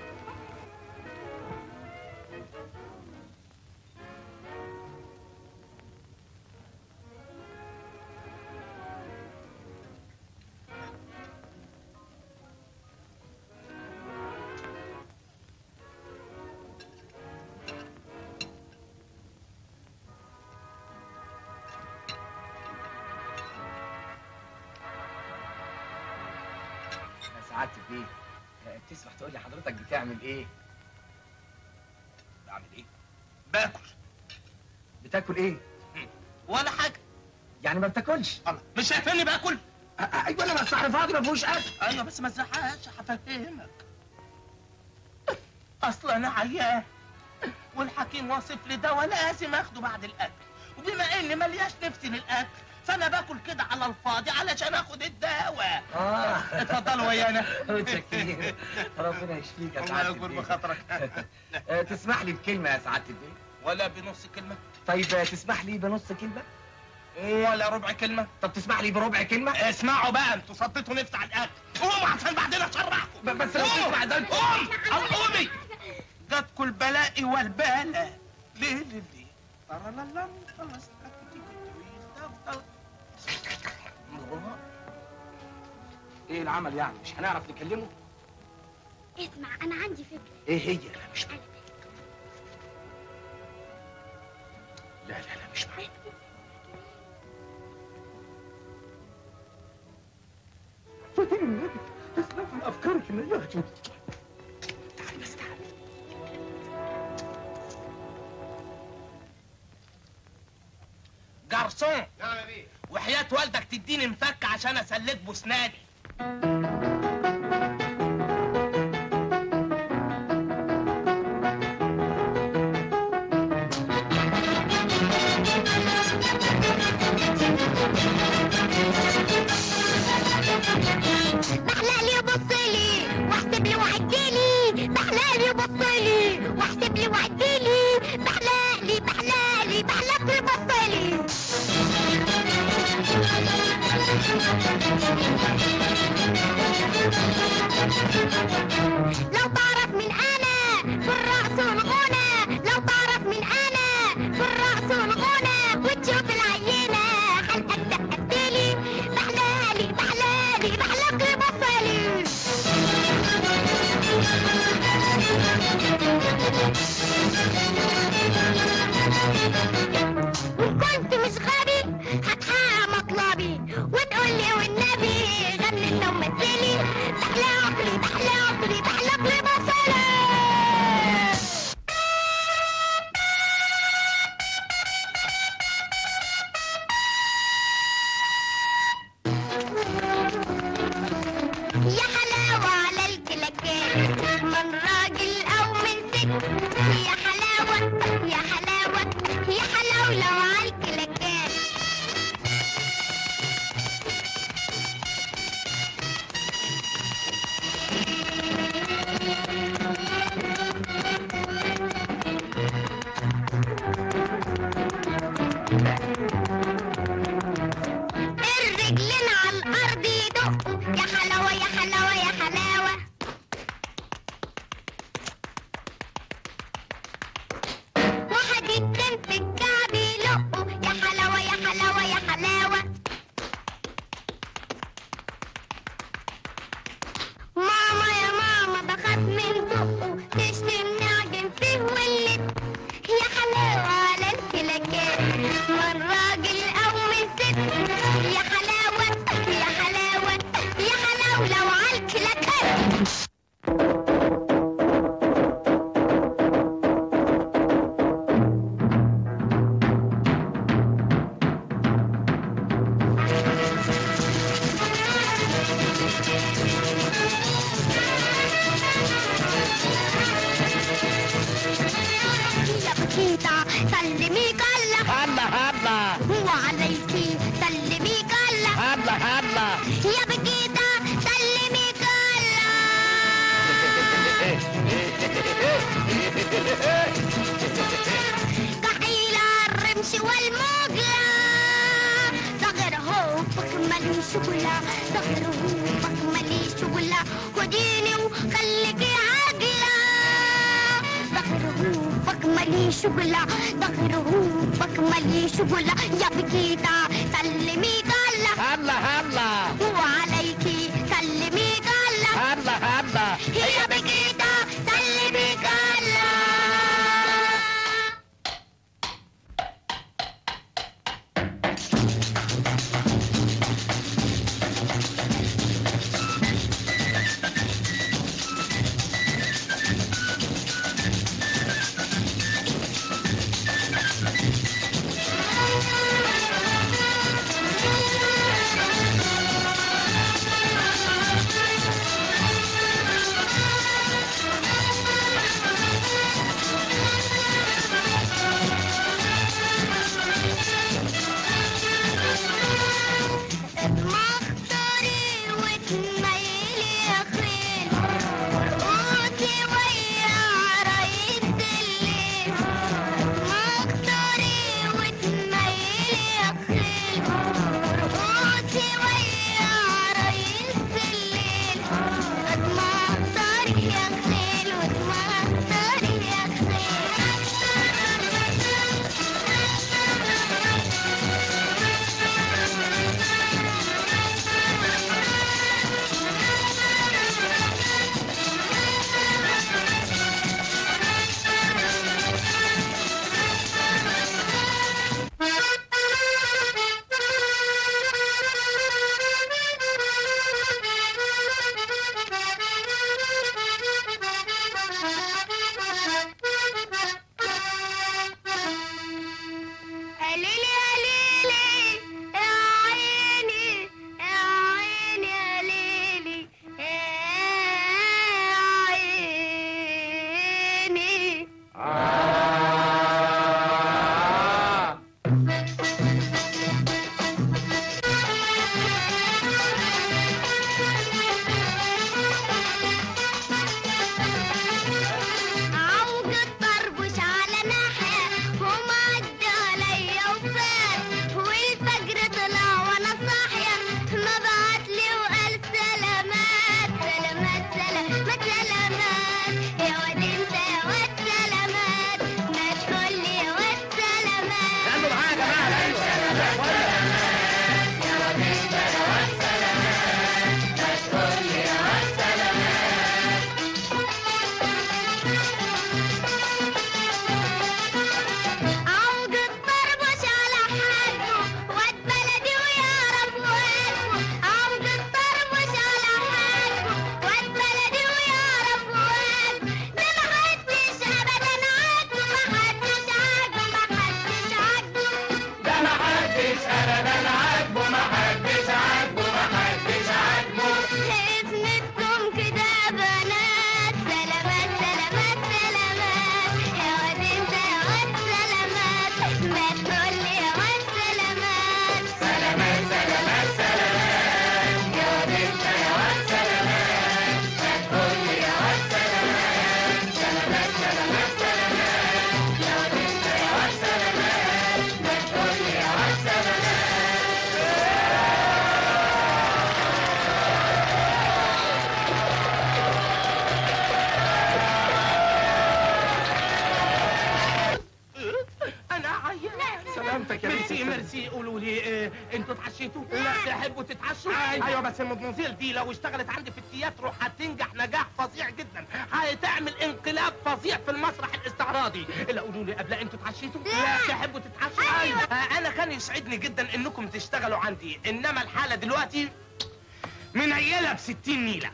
يا سعادة البيه آه، تسمح تقول لي حضرتك بتعمل ايه بعمل ايه؟ باكل بتاكل ايه ولا حاجه يعني ما بتاكلش الله مش شايفني باكل؟ آه، آه، ايوه انا بس فاضي ما فيهوش اكل ايوه بس ما تزعقش هفهمك اصل انا عيان والحكيم واصف لي دواء لازم اخده بعد الاكل وبما اني ملياش نفسي للاكل فانا باكل كده على الفاضي علشان اخد الدواء اه اتفضلوا ويانا متشكرين ربنا يشفيك يا الله سعادة يكبر البيه بخاطرك آه، تسمح لي بكلمه يا سعادة البيه ولا بنص كلمه طيب آه، تسمح لي بنص كلمه ولا ربع كلمه طب تسمح لي بربع كلمه اسمعوا بقى انتوا صديتوا نفس على الاكل قوموا عشان بعدين اشرحكم ب- بس لو تسمع ده قوم قومي جاتكوا البلاء والبلاء ليه ليه ليه طرللم، خلاص. ايه العمل يعني مش هنعرف نكلمه اسمع انا عندي فكره ايه هي لا مش معايا لا لا لا مش معايا فاتني النبي اسمع من افكارك ان هي هتموت تعالي بس تعالي جرسون نعم يا بيه وحياة والدك تديني مفك عشان اسلك بسناني بحلالي وبصلي واحسب لي وعدلي بحلالي وبصلي واحسب لي وعدلي بحلالي بحلالي بحلالي وبصلي كان راجل او من ست يا حلاوة يا حلاوة يا حلاوة لو عالك لكن يا بكيتا سلمي كلا هلا هلا وعليكي سلمي كلا هلا هلا يا بكيتا سلمي كلا كحيلة الرمش والموجة صغر هو بكملي شغلة صغر هو بكملي شغلة خديني وخليكي عاقلة صغر هو بكملي شغلة صغر هو بكملي شغلة يا بكيتا سلمي كلا هلا هلا وعليكي سلمي كلا هلا هلا يا بكيتا سلمي كلا مختاري وتميلي يا خيل ارقصي ويا عرايس الليل مختاري وتميلي يا خيل ارقصي ويا عرايس الليل مختاري يا خيل وتمختاري يا قليلي قليلي يا عيني يا عيني يا ليلي يا عيني عوج الطربوش على ناحية وما عدى عليا وفات والفجر طلع وانا صاحية ما بعتلي وقال سلامات سلامات سلامات سلامات يا واد انت يا واد سلامات ما تقولي يا واد سلامات غنوا معايا يا جماعه غنوا يا واد انت يا واد سلامات ما تقولي يا واد عوج الطربوش على حاجه واد بلدي ويعرف واجبه عوج الطربوش على حاجه واد بلدي ويعرف واجبه ده محدش ابدا عاجبه محدش عاجبه محدش عاجبه ده ما حدش ميرسي ميرسي قولوا لي إيه انتوا اتعشيتوا؟ لا تحبوا تتعشوا؟ ايوه بس المدموزيل دي لو اشتغلت عندي في التياترو هتنجح نجاح فظيع جدا هتعمل انقلاب فظيع في المسرح الاستعراضي لا قولوا لي قبل انتوا اتعشيتوا؟ لا تحبوا تتعشوا؟ ايوه آه، انا كان يسعدني جدا انكم تشتغلوا عندي انما الحاله دلوقتي منيله ب 60 نيله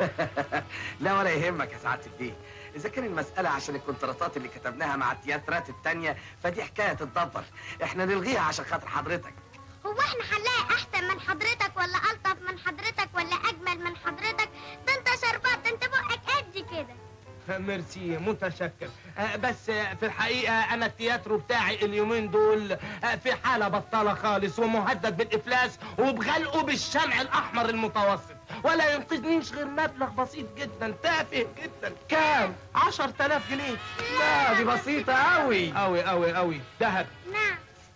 لا ولا يهمك يا سعاده البيه اذا كان المساله عشان الكونتراتات اللي كتبناها مع التياترات التانية فدي حكايه تتدبر احنا نلغيها عشان خاطر حضرتك هو احنا هنلاقي احسن من حضرتك ولا الطف من حضرتك ولا اجمل من حضرتك ده انت شربات ده انت بقك قد كده ميرسي متشكر آه، بس آه، في الحقيقة أنا التياترو بتاعي اليومين دول آه، في حالة بطالة خالص ومهدد بالإفلاس وبغلقه بالشمع الأحمر المتوسط ولا ينقذنيش غير مبلغ بسيط جدا تافه جدا كام؟ عشر تلاف جنيه لا دي بسيطه قوي أوي أوي أوي دهب نعم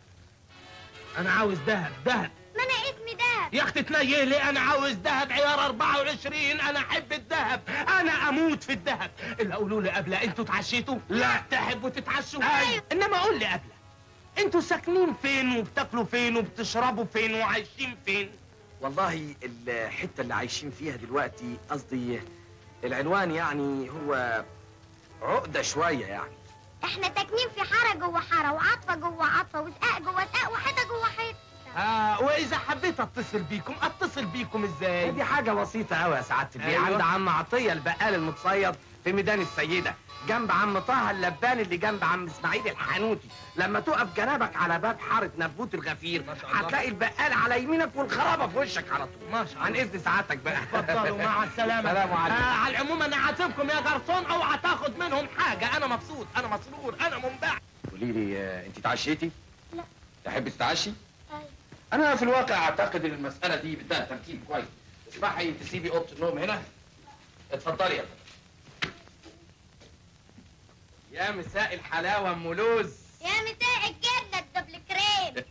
أنا عاوز دهب دهب ما انا اسمي دهب يا اختي تنيل لي انا عاوز دهب عيار 24 انا احب الدهب انا اموت في الدهب اللي قولوا لي قبل انتوا اتعشيتوا لا تحبوا تتعشوا أيوة. انما قول لي قبل انتوا ساكنين فين وبتاكلوا فين وبتشربوا فين وعايشين فين والله الحته اللي عايشين فيها دلوقتي قصدي العنوان يعني هو عقده شويه يعني احنا ساكنين في حاره جوه حاره وعطفه جوه عطفه وسقاق جوه سقاق وحيطه جوه حيطه آه واذا حبيت اتصل بيكم اتصل بيكم ازاي دي حاجه بسيطه قوي يا سعاده البيه أيوة. عند عم عطيه البقال المتصيد في ميدان السيده جنب عم طه اللبان اللي جنب عم اسماعيل الحنوتي لما تقف جنابك على باب حاره نبوت الغفير ما شاء الله. هتلاقي البقال على يمينك والخرابه في وشك على طول ما شاء عن الله اذن سعادتك بقى اتفضلوا مع السلامة سلام عليكم. آه على العموم انا عاتبكم يا جرسون او هتاخد منهم حاجة انا مبسوط انا مسرور انا منبعث قولي لي آه، انت اتعشيتي؟ لا. تحبي تتعشي؟ أيوة. انا في الواقع اعتقد ان المساله دي بدها ترتيب كويس اسمحي تسيبي اوضه النوم هنا اتفضلي يا فندم يا مساء الحلاوه ام لوز يا مساء الجبنه الدبل كريم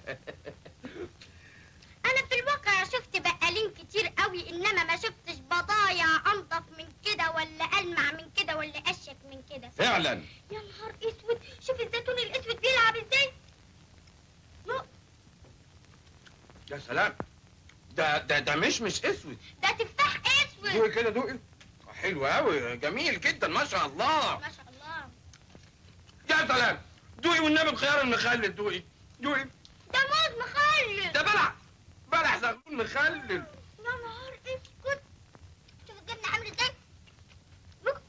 انا في الواقع شفت بقالين كتير قوي انما ما شفتش بضايع انضف من كده ولا المع من كده ولا اشيك من كده فعلا يا نهار اسود شوف الزيتون الاسود بيلعب ازاي يو، يا سلام ده ده ده مش مش اسود ده تفاح اسود دوقي كده دوقي حلو قوي جميل جدا ما شاء الله ما شاء الله يا سلام دوقي والنبي بخيار المخلل دوقي دوقي ده موز مخلل ده بلع بلع زغلول مخلل يا نهار اسود شوف الجبنه عامله ازاي لوك.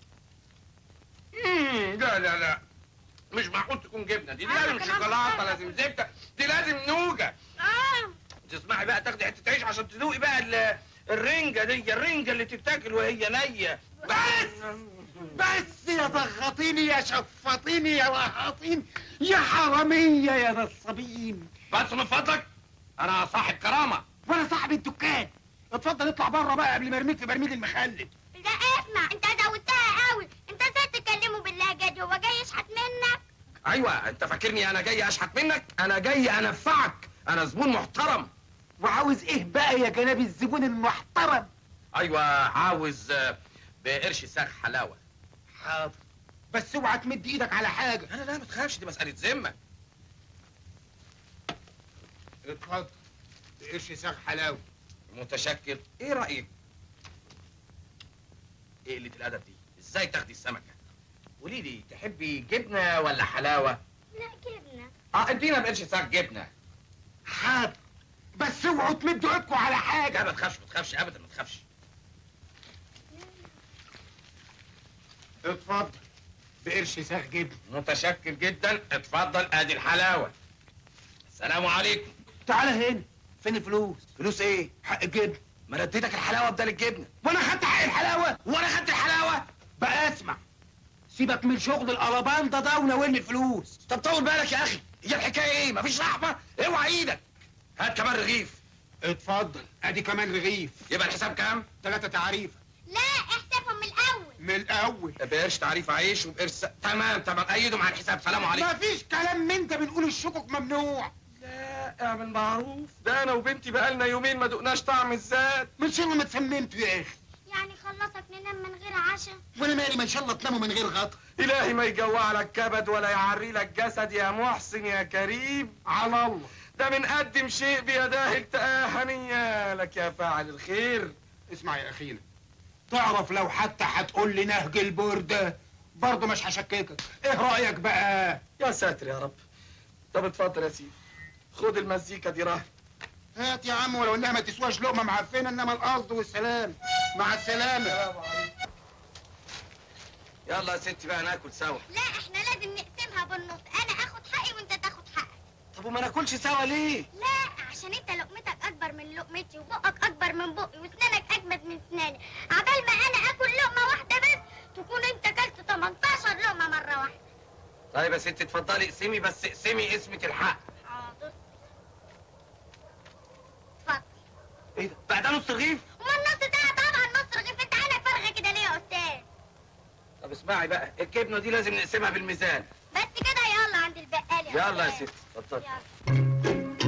مم، لا لا لا مش معقول تكون جبنه دي, دي آه، لازم كلام شوكولاته صح. لازم زبده دي لازم نوجه اه تسمعي بقى تاخدي حته عيش عشان تذوقي بقى ال- الرنجه دي الرنجه اللي تتاكل وهي نيه بس بس يا ضغطيني يا شفطيني يا وهطين يا حرامية يا نصابين بس من فضلك انا صاحب كرامه وانا صاحب الدكان اتفضل اطلع بره بقى قبل ما ارميك في برميل المخلل لا اسمع انت زودتها قوي انت ازاي تكلمه باللهجه دي هو جاي يشحت منك ايوه انت فاكرني انا جاي اشحت منك انا جاي انفعك انا زبون محترم وعاوز ايه بقى يا جناب الزبون المحترم ايوه عاوز آه، بقرش ساخ حلاوه حاضر بس اوعى تمد ايدك على حاجه لا لا ما تخافش دي مساله ذمه اتفضل قرش ساغ حلاوه متشكر ايه رايك ايه قله الادب دي ازاي تاخدي السمكه قولي لي تحبي جبنه ولا حلاوه لا جبنه اه ادينا بقرش ساخ جبنه حاضر بس اوعوا تمدوا ايدكم على لا حاجه ما تخافش ما تخافش ابدا ما تخافش اتفضل بقرش ساغ جبن متشكر جدا اتفضل ادي الحلاوه السلام عليكم تعالى هنا فين الفلوس فلوس ايه حق الجبن ما انا اديتك الحلاوه بدل الجبنه وانا خدت حق الحلاوه وانا خدت الحلاوه بقى اسمع سيبك من شغل القلبان ده ده وناولني الفلوس طب طول بالك يا اخي هي الحكايه ايه مفيش رحمه اوعى ايدك هات كمان رغيف اتفضل ادي كمان رغيف يبقى الحساب كام ثلاثة تعريفة لا احسبهم من الاول من الاول بقرش تعريف عيش وبقرش س... تمام تمام ايدهم على الحساب سلام عليكم مفيش كلام من ده بنقول الشكك ممنوع لا اعمل معروف ده انا وبنتي بقالنا يومين ما دقناش طعم الزاد من شنو ما تسممتوا يا اخي يعني خلصك ننام من غير عشاء وانا مالي ما ان شاء الله تناموا من غير غطا الهي ما يجوع لك كبد ولا يعري لك جسد يا محسن يا كريم على الله ده من قدم شيء بيداه التقاه هنيا لك يا فاعل الخير اسمع يا اخينا تعرف لو حتى هتقول لي نهج البرده برضه مش هشككك ايه رايك بقى يا ساتر يا رب طب اتفضل يا سيدي خد المزيكا دي راح هات يا عم ولو انها ما تسواش لقمه معفنه انما القصد والسلام مع السلامه يلا يا ستي بقى ناكل سوا لا احنا لازم نقسمها بالنص انا اخد حقي وانت تاخد حقك طب وما ناكلش سوا ليه لا عشان انت لقمتك اكبر من لقمتي وبقك اكبر من بقي واسنانك اجمد من اسناني عبال ما انا اكل لقمه واحده بس تكون انت اكلت 18 لقمه مره واحده طيب يا ستي اتفضلي اقسمي بس اقسمي اسمك الحق حاضر اتفضل ايه ده بقى ده نص رغيف وما النص ده طبعا نص رغيف انت عينك فارغه كده ليه يا استاذ طب اسمعي بقى الجبنه دي لازم نقسمها بالميزان بس كده يلا عند البقال يا يلا يا أستاذ. ستي اتفضلي يلا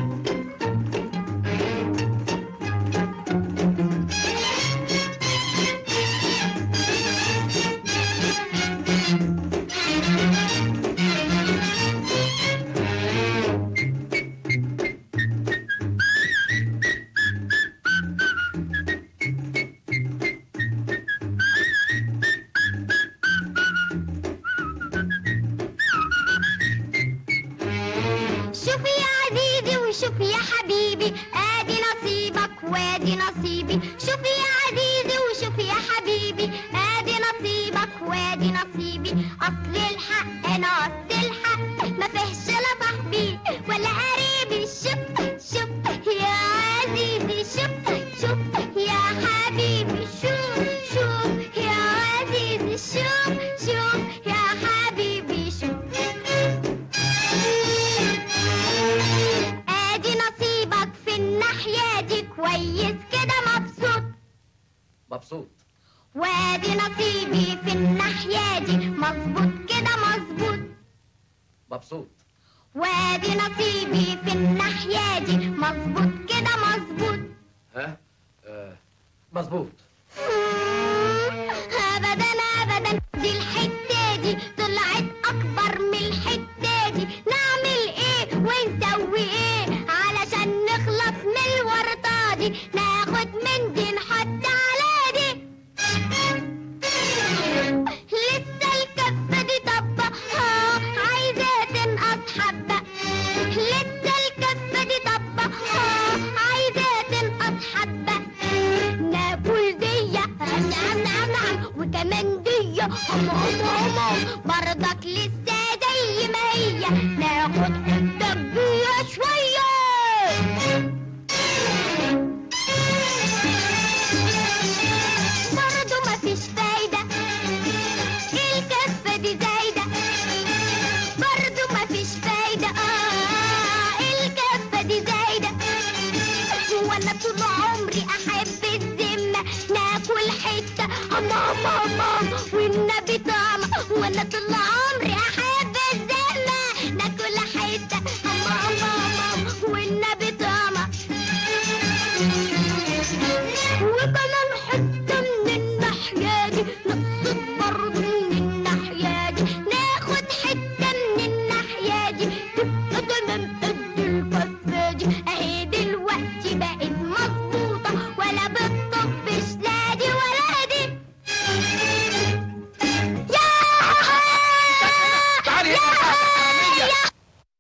شوف يا عزيزي وشوف يا حبيبي ادي نصيبك وادي نصيبي شوف يا عزيزي وشوف يا حبيبي ادي نصيبك وادي نصيبي اصل الحق نص الحق ما فيهش لا صاحبي ولا قريبي شوف شوف يا عزيزي شوف شوف يا حبيبي شوف شوف يا عزيزي شوف شوف يا حبيبي شوف ادي نصيبك في الناحية دي كويس كده مبسوط مبسوط وادي نصيبي في الناحية دي مظبوط كده مظبوط مبسوط وادي نصيبي في الناحية دي مظبوط كده مظبوط ها آه. مظبوط ابدا ابدا دي الحتة دي طلعت اكبر من الحتة دي نعمل ايه ونسوي ايه علشان نخلص من الورطة دي ناخد من دي نحط على دي لسه الكفة دي طبة ها عايزة تنقص حبة لسه الكفة دي طبة ها عايزة تنقص حبة ناكل دي نعم نعم نعم وكمان دي هم هم هم هم برضك لسه زي ما هي ناخد حتة كبيرة شوية برضه مفيش فايدة الكفة دي زايدة برضه مفيش فايدة آه الكفة دي زايدة وانا طول عمري احب الذمة ناكل حتة هم هم هم هم والنبي طعمة وانا طول عمري احب الذمة ناكل حتة هم هم هم هم والنبي طعمة وكمان حتة من الناحية دي نقصد برضه من الناحية دي ناخد حتة من الناحية دي تبقى تمام قد الكفة دي اهي دلوقتي بقت مظبوطة ولا بتطبش لا دي ولا دي يا تعالي هنا يا حرامية.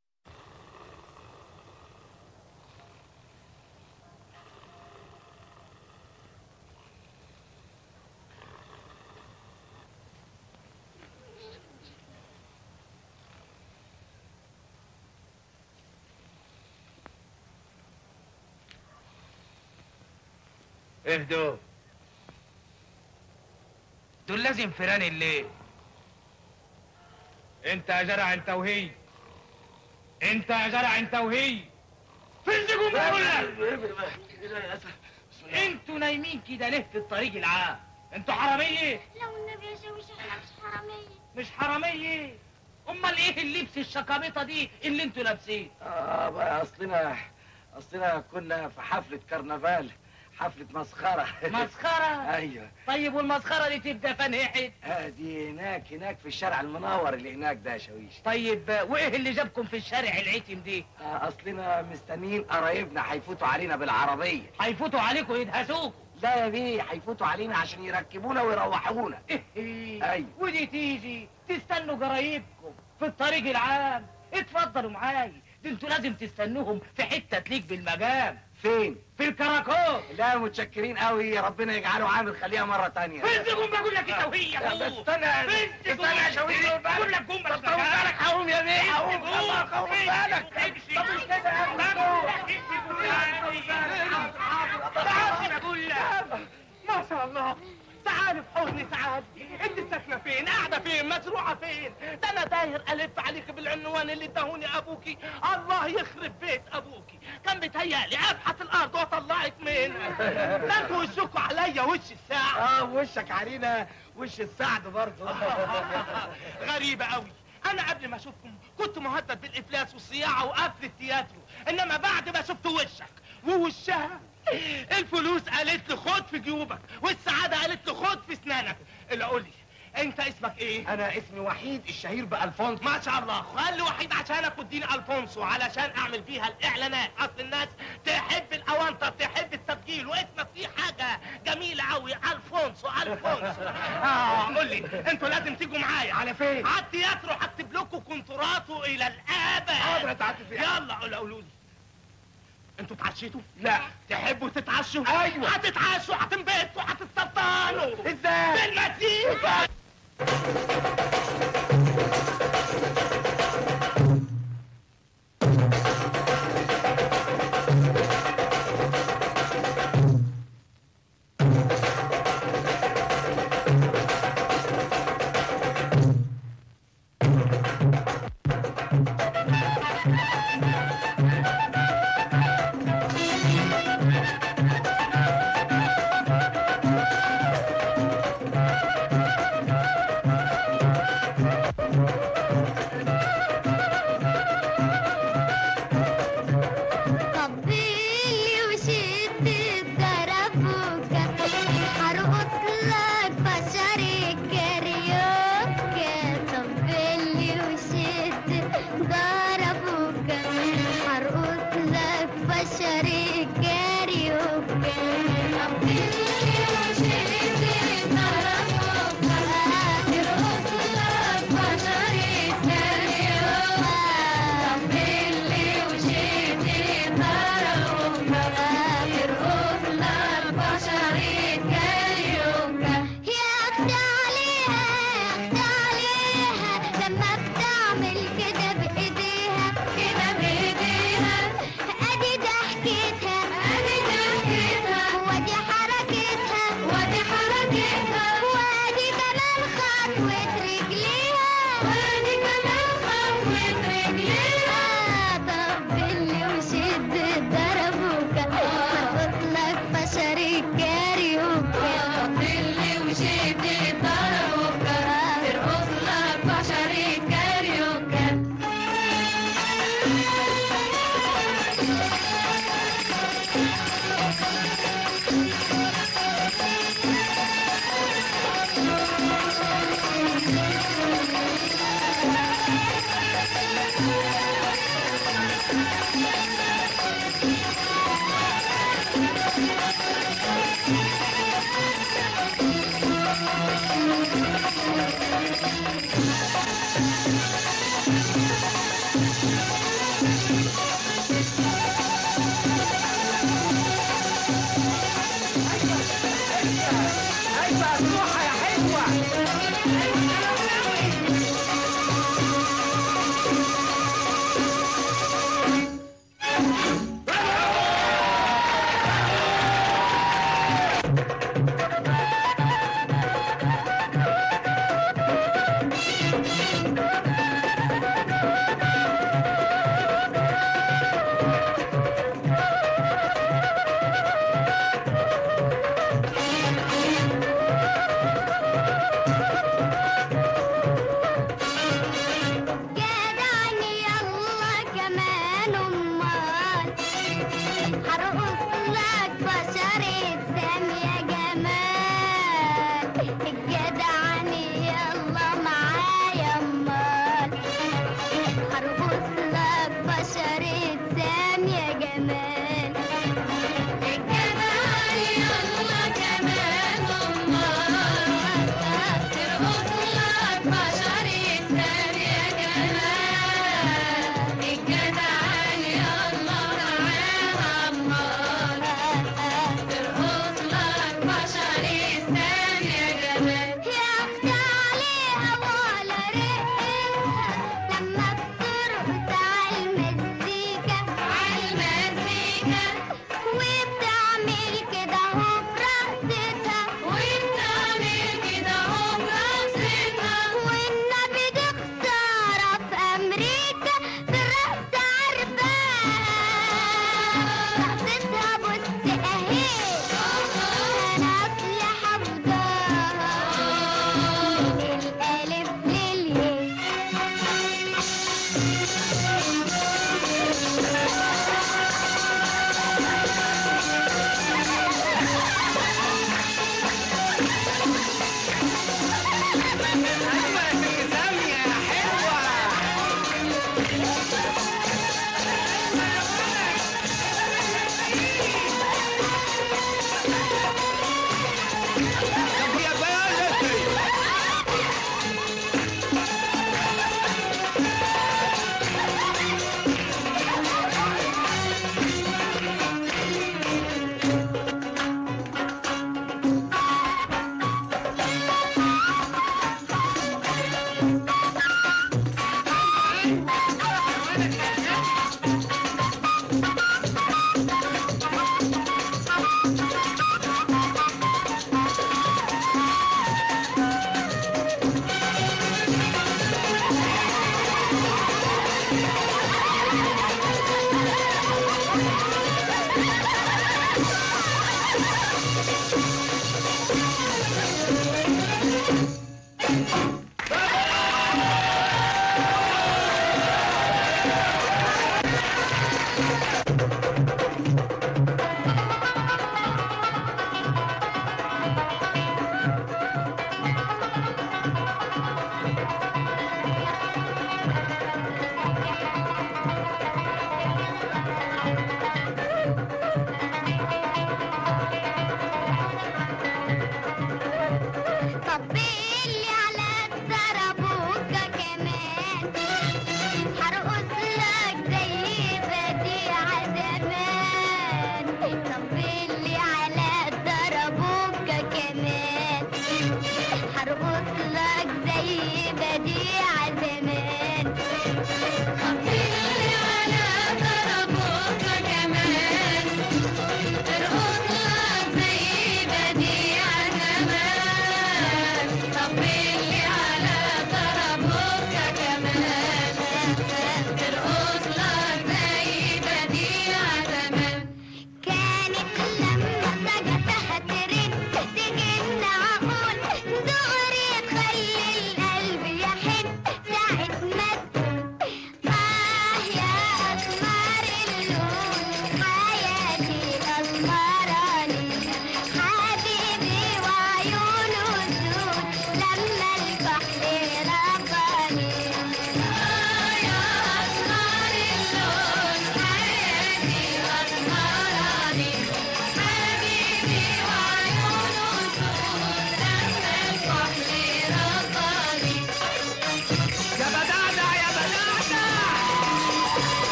اهدوا دول لازم فيران الليل انت يا جرع انت وهي انت يا جرع انت وهي فين بقول لك انتوا نايمين كده ليه في الطريق العام انتوا حراميه لو النبي يا شوش احنا مش حرامية مش حراميه امال ايه اللبس الشقامطه دي اللي انتوا لابسين اه بقى اصلنا اصلنا كنا في حفلة كرنفال حفلة مسخرة مسخرة ايوه طيب والمسخرة دي تبقى فين حد آه، دي هناك هناك في الشارع المنور اللي هناك ده يا شاويش طيب آه، وايه اللي جابكم في الشارع العتم دي آه، اصلنا مستنيين قرايبنا هيفوتوا علينا بالعربية هيفوتوا عليكم يدهسوكوا لا يا بيه هيفوتوا علينا عشان يركبونا ويروحونا ايوه ودي تيجي تستنوا قرايبكم في الطريق العام اتفضلوا معاي دي انتوا لازم تستنوهم في حتة تليق بالمقام فين في الكراكون لا متشكرين قوي ربنا يجعله عامل خليها مرة تانية فزكم بقول لك انت وهي لا، بس استنى فزكم استنى يا شاويش بقول لك قوم طب طول بالك هقوم يا بيه هقوم الله هقوم بالك طب مش كده بقول لك ما شاء الله تعالي في حضني تعالي انت ساكنه فين قاعده فين مزروعه فين ده انا داير الف عليك بالعنوان اللي اداهوني ابوكي الله يخرب بيت ابوكي كان بيتهيألي ابحث الارض واطلعك منها ده انتوا وشكوا عليا وش الساعه اه وشك علينا وش السعد برضه غريبة قوي أنا قبل ما أشوفكم كنت مهدد بالإفلاس والصياعة وقفل التياترو إنما بعد ما شفت وشك ووشها الفلوس قالت لي خد في جيوبك والسعادة قالت لي خد في أسنانك اللي قول لي أنت اسمك إيه؟ انا اسمي وحيد الشهير بالفونس ما شاء الله خلي وحيد عشانك واديني الفونسو علشان اعمل بيها الاعلانات اصل الناس تحب الاونطه تحب التسجيل واسمك فيه حاجه جميله قوي الفونسو الفونسو اه قول لي انتوا لازم تيجوا معايا على فين؟ على التياترو هكتب لكم كونتراتو الى الابد حاضر اتعدي فيها يلا قولوا قولوا لي انتوا اتعشيتوا؟ لا تحبوا تتعشوا؟ أيوة. هتتعشوا هتنبسطوا هتستبطنوا ازاي؟ بالمزيكا طبيلي وشد الدربوكة هرقص لك بشري كاريوكا طبيلي وشد دربوكة هرقص لك بشري كاريوكا طبيلي وشد الدربوكة هرقص لك بشري كاريوكا طبيلي وشد يا اختي عليها يا اختي عليها لما بتعمل كده بايديها كده بايديها ادي ضحكتها ادي ضحكتها وادي حركتها وادي حركتها وادي كمان خطوة رجليها وادي كمان خطوة رجليها طب اللي وشد ضربوك هرقص لك بشري كاريوكا طب اللي وشد ضربوك هرقص لك بشري كاريوكا ايوه روحها يا حلوه جدعني يلا كمان امال هرقص لك بشري يا جمال الجمال يلا كمان أمال ترقص لك بشر يتسال يا جمال الجدعان يلا تعالى أمال ترقص لك بشر يتسال يا جمال يا أختي عليها ولا رقتها لما بترقص عالمزيكا عالمزيكا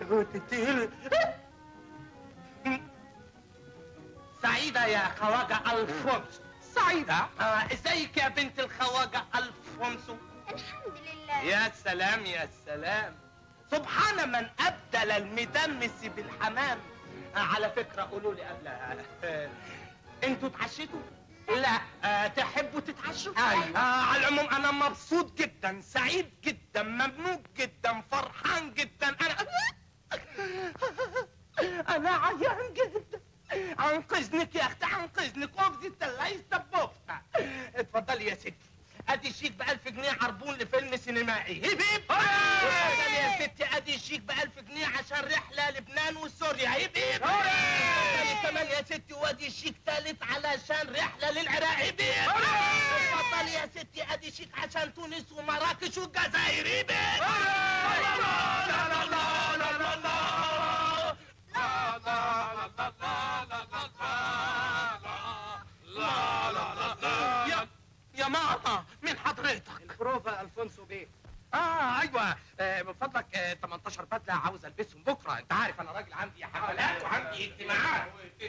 سعيدة يا خواجة ألفونسو سعيدة آه ازيك يا بنت الخواجة ألفونسو الحمد لله يا سلام يا سلام سبحان من أبدل المدمس بالحمام آه على فكرة قولوا لي قبلها آه انتوا اتعشيتوا؟ لا آه تحبوا تتعشوا؟ أيوة. آه على العموم أنا مبسوط جدا سعيد جدا ممنون جدا فرحان جدا أنا أنا عيان جدا أنقذنك يا أختي أنقذنك أوفزي ليس بوفتا اتفضلي يا ستي ادي شيك ب 1000 جنيه عربون لفيلم سينمائي هيب هيب اتفضلي يا ستي ادي شيك ب 1000 جنيه عشان رحله لبنان وسوريا هيب هيب اتفضلي كمان يا ستي وادي شيك تالت علشان رحله للعراق هيب هيب اتفضلي يا ستي ادي شيك عشان تونس ومراكش والجزائر هيب هيب لا لا لا لا لا لا لا لا يا يا ماما من حضرتك البروفا الفونسو بيه اه ايوه آه من فضلك آه 18 بدله عاوز البسهم بكره انت عارف انا راجل عندي حفلات وعندي اجتماعات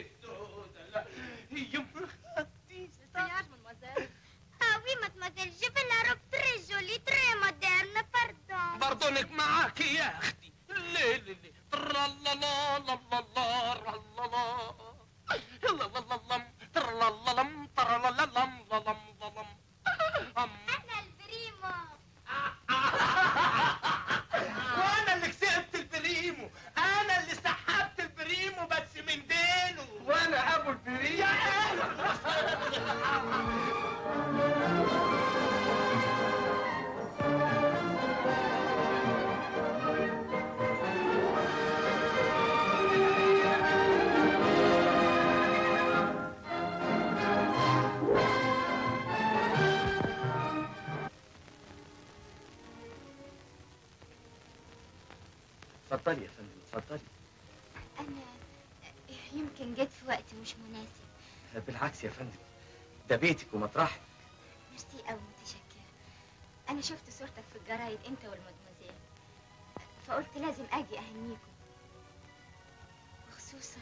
يا خدي Ah oui, mademoiselle, je vais la robe très jolie, très moderne, pardon. برضونك معاك يا اختي ليه ليه ليه ترلالا لا لا لا رلالا يلا لا لا لم ترلالا لم ترلالا لم لا لم لا لم أم. أنا البريمو. وانا اللي كسبت البريمو انا اللي سحبت البريمو بس من دينه وانا ابو البريم يا اهلا اتفضلي يا فندم اتفضلي أنا يمكن جيت في وقت مش مناسب. بالعكس يا فندم ده بيتك ومطرحك ميرسي أوي متشكرة. أنا شفت صورتك في الجرايد أنت والمدموزيل. فقلت لازم أجي أهنيكم. وخصوصا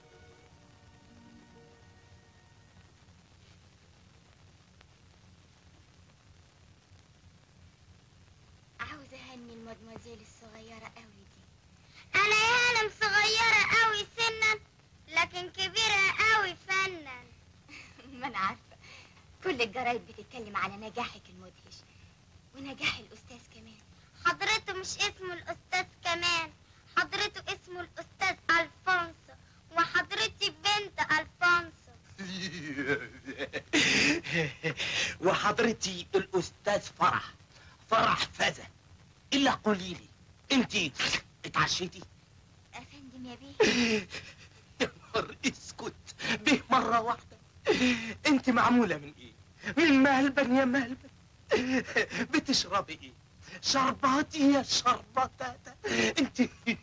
عاوزة أهني المدموزيل الصغيرة أوي دي. أنا يا هانم صغيرة أوي سنا لكن كبيرة أوي فنا. ما أنا عارفة. كل الجرايد بتتكلم على نجاحك المدهش ونجاح الأستاذ كمان حضرته مش اسمه الأستاذ كمان حضرته اسمه الأستاذ ألفونسو وحضرتي بنت ألفونسو وحضرتي الاستاذ فرح فرح فزة الا قولي لي انت اتعشيتي أفندم يا بيه يا نهار اسكت به مرة واحدة انت معمولة من ايه من مهلبن يا مهلبن بتشربي ايه شرباتي يا شربتاتا انت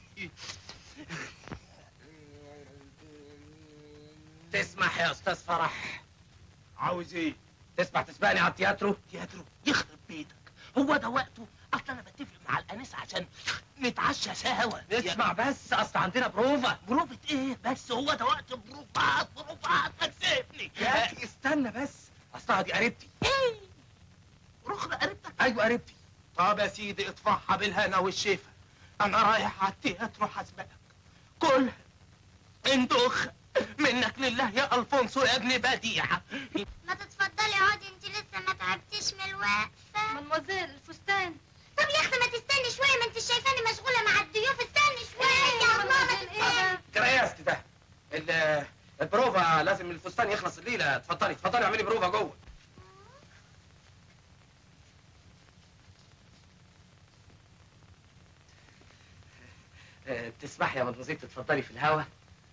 تسمح يا استاذ فرح عاوز ايه تسمع تسبقني على التياترو تياترو يخرب بيتك هو ده وقته اصل انا بتفق مع الانسه عشان نتعشى سوا اسمع بس اصل عندنا بروفا بروفة ايه بس هو ده وقت بروفات بروفات ما تسيبني يا اخي استنى بس اصلها دي قريبتي ايه رخرة قريبتك ايوه قريبتي طب يا سيدي اطفحها بالهنا والشفا انا رايح على التياترو حسبك كلها اندخ منك لله يا الفونسو يا ابن بديعه ما تتفضلي اقعدي انت لسه ما تعبتيش من الوقفة مدموزيل الفستان طب يا اختي ما تستني شوية ما انت شايفاني مشغولة مع الضيوف استني شوية يا ماما تستني كرياست ده ال- البروفا لازم الفستان يخلص الليله اتفضلي اتفضلي اعملي بروفا جوه آه، تسمحي يا مدموزيل تتفضلي في الهوا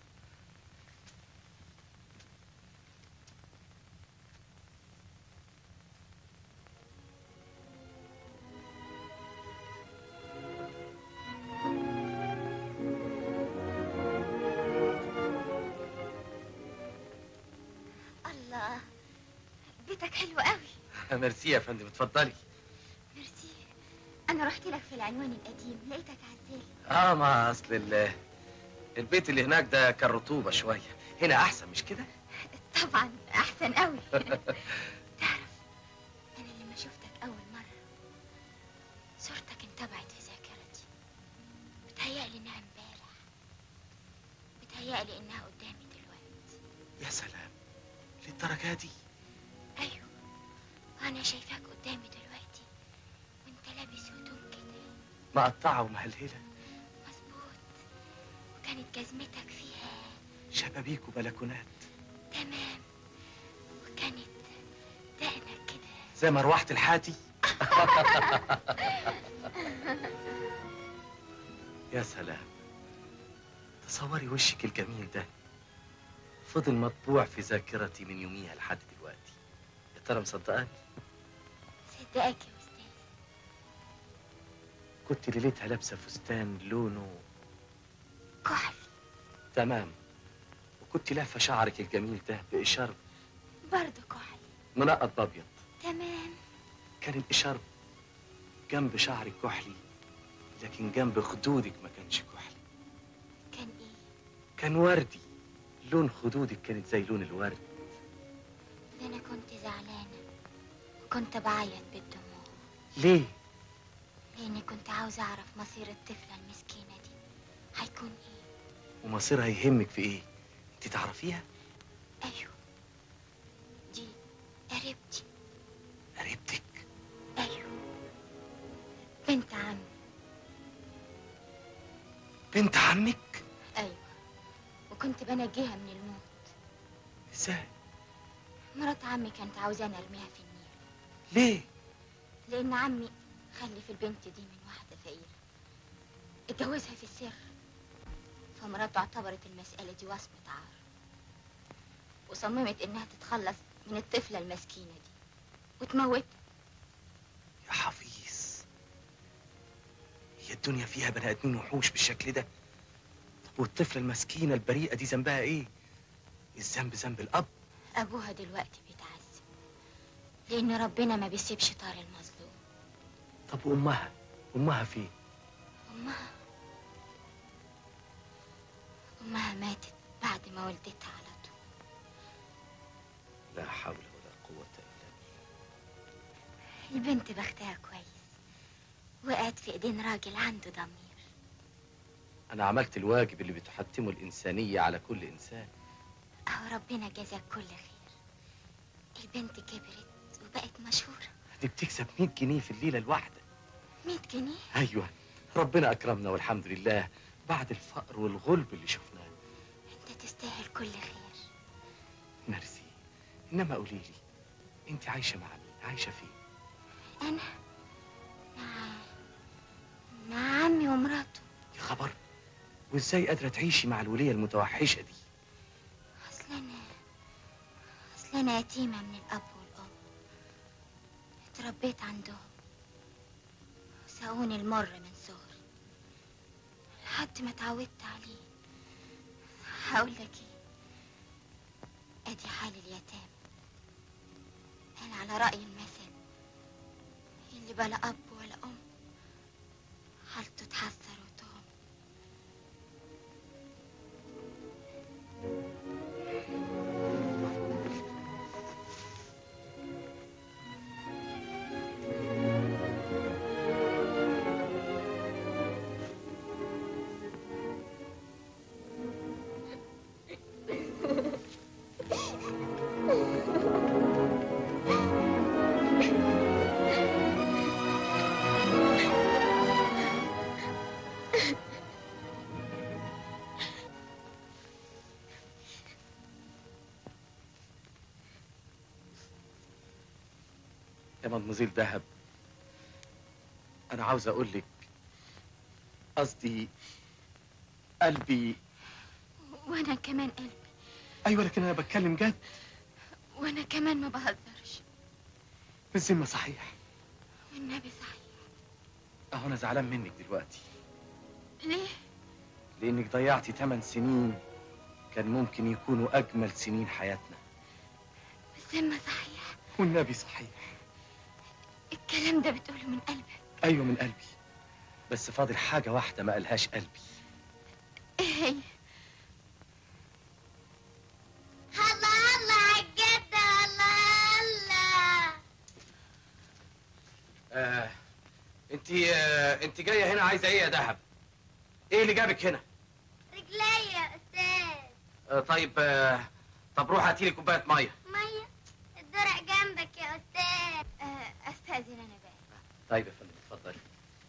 الله بيتك حلو قوي ميرسي يا فندم اتفضلي ميرسي انا رحت لك في العنوان القديم لقيتك عزال اه ما اصل ال- البيت اللي هناك ده كان رطوبة شوية هنا احسن مش كده طبعا احسن قوي تعرف انا لما شفتك اول مره صورتك انتبعت في ذاكرتي بتهيألي انها امبارح بتهيألي انها قدامي دلوقتي يا سلام للدرجة دي ايوه وانا شايفاك قدامي دلوقتي وانت لابس هدوم كده مقطعة ومهلهلة مظبوط وكانت جزمتك فيها شبابيك وبلكونات تمام وكانت دقنك كده زي مروحة الحاتي يا سلام تصوري وشك الجميل ده فضل مطبوع في ذاكرتي من يوميها لحد دلوقتي يا ترى مصدقاني صدقك يا استاذ كنت ليلتها لابسه فستان لونه كحل تمام وكنت لافه شعرك الجميل ده بإشارة برضه كحل منقط بأبيض تمام كان الإشارة جنب شعرك كحلي لكن جنب خدودك ما كانش كحلي كان ايه كان وردي لون خدودك كانت زي لون الورد ده انا كنت زعلانه وكنت بعيط بالدموع ليه لاني كنت عاوزه اعرف مصير الطفله المسكينه دي هيكون ايه ومصيرها يهمك في ايه انت تعرفيها ايوه دي قريبتي قريبتك ايوه بنت عمي بنت عمك ايوه وكنت بنجيها من الموت ازاي مرات عمي كانت عاوزاني ارميها في النيل ليه لان عمي خلف البنت دي من واحده فقيره اتجوزها في السر فمراته اعتبرت المساله دي وصمه عار وصممت انها تتخلص من الطفله المسكينه دي وتموتها يا حفيظ هي الدنيا فيها بني ادمين وحوش بالشكل ده طب والطفله المسكينه البريئه دي ذنبها ايه الذنب ذنب الاب ابوها دلوقتي بيتعذب لان ربنا ما بيسيبش طار المظلوم طب وامها امها فين امها امها ماتت بعد ما ولدتها على طول لا حول ولا قوه الا بالله البنت بختها كويس وقعت في ايدين راجل عنده ضمير انا عملت الواجب اللي بتحتمه الانسانيه على كل انسان اهو ربنا جزاك كل خير البنت كبرت وبقت مشهورة دي بتكسب 100 جنيه في الليله الواحده 100 جنيه ايوه ربنا اكرمنا والحمد لله بعد الفقر والغلب اللي شفناه انت تستاهل كل خير ميرسي انما قولي لي انت عايشه مع مين عايشه فين انا مع مع عمي ومراته يا خبر وازاي قادره تعيشي مع الوليه المتوحشه دي اصل انا اصل انا يتيمة من الاب والام اتربيت عندهم ساقوني المر من صغري لحد ما اتعودت عليه هقول لك ايه ادي حال اليتامى انا على راي المثل اللي بلا اب ولا ام حالته تحسر وتهم يا مدموزيل دهب انا عاوز اقول لك قصدي قلبي وانا كمان قلبي ايوه لكن انا بتكلم جد وانا كمان ما بهزرش بالذمه صحيح والنبي صحيح اهو انا زعلان منك دلوقتي ليه لانك ضيعتي 8 سنين كان ممكن يكونوا اجمل سنين حياتنا بالذمة صحيح والنبي صحيح الكلام ده بتقوله من قلبك ايوه من قلبي بس فاضل حاجة واحدة ما قالهاش قلبي ايه هي هلا هلا عالجدة هلا هلا آه انت آه انت جاية هنا عايزة ايه يا دهب؟ ايه اللي جابك هنا؟ رجلي يا أستاذ آه طيب آه طب روح هاتي لي كوباية مية مية الدرع جنبك يا أستاذ آه، استاذن انا بقى طيب يا فندم اتفضلي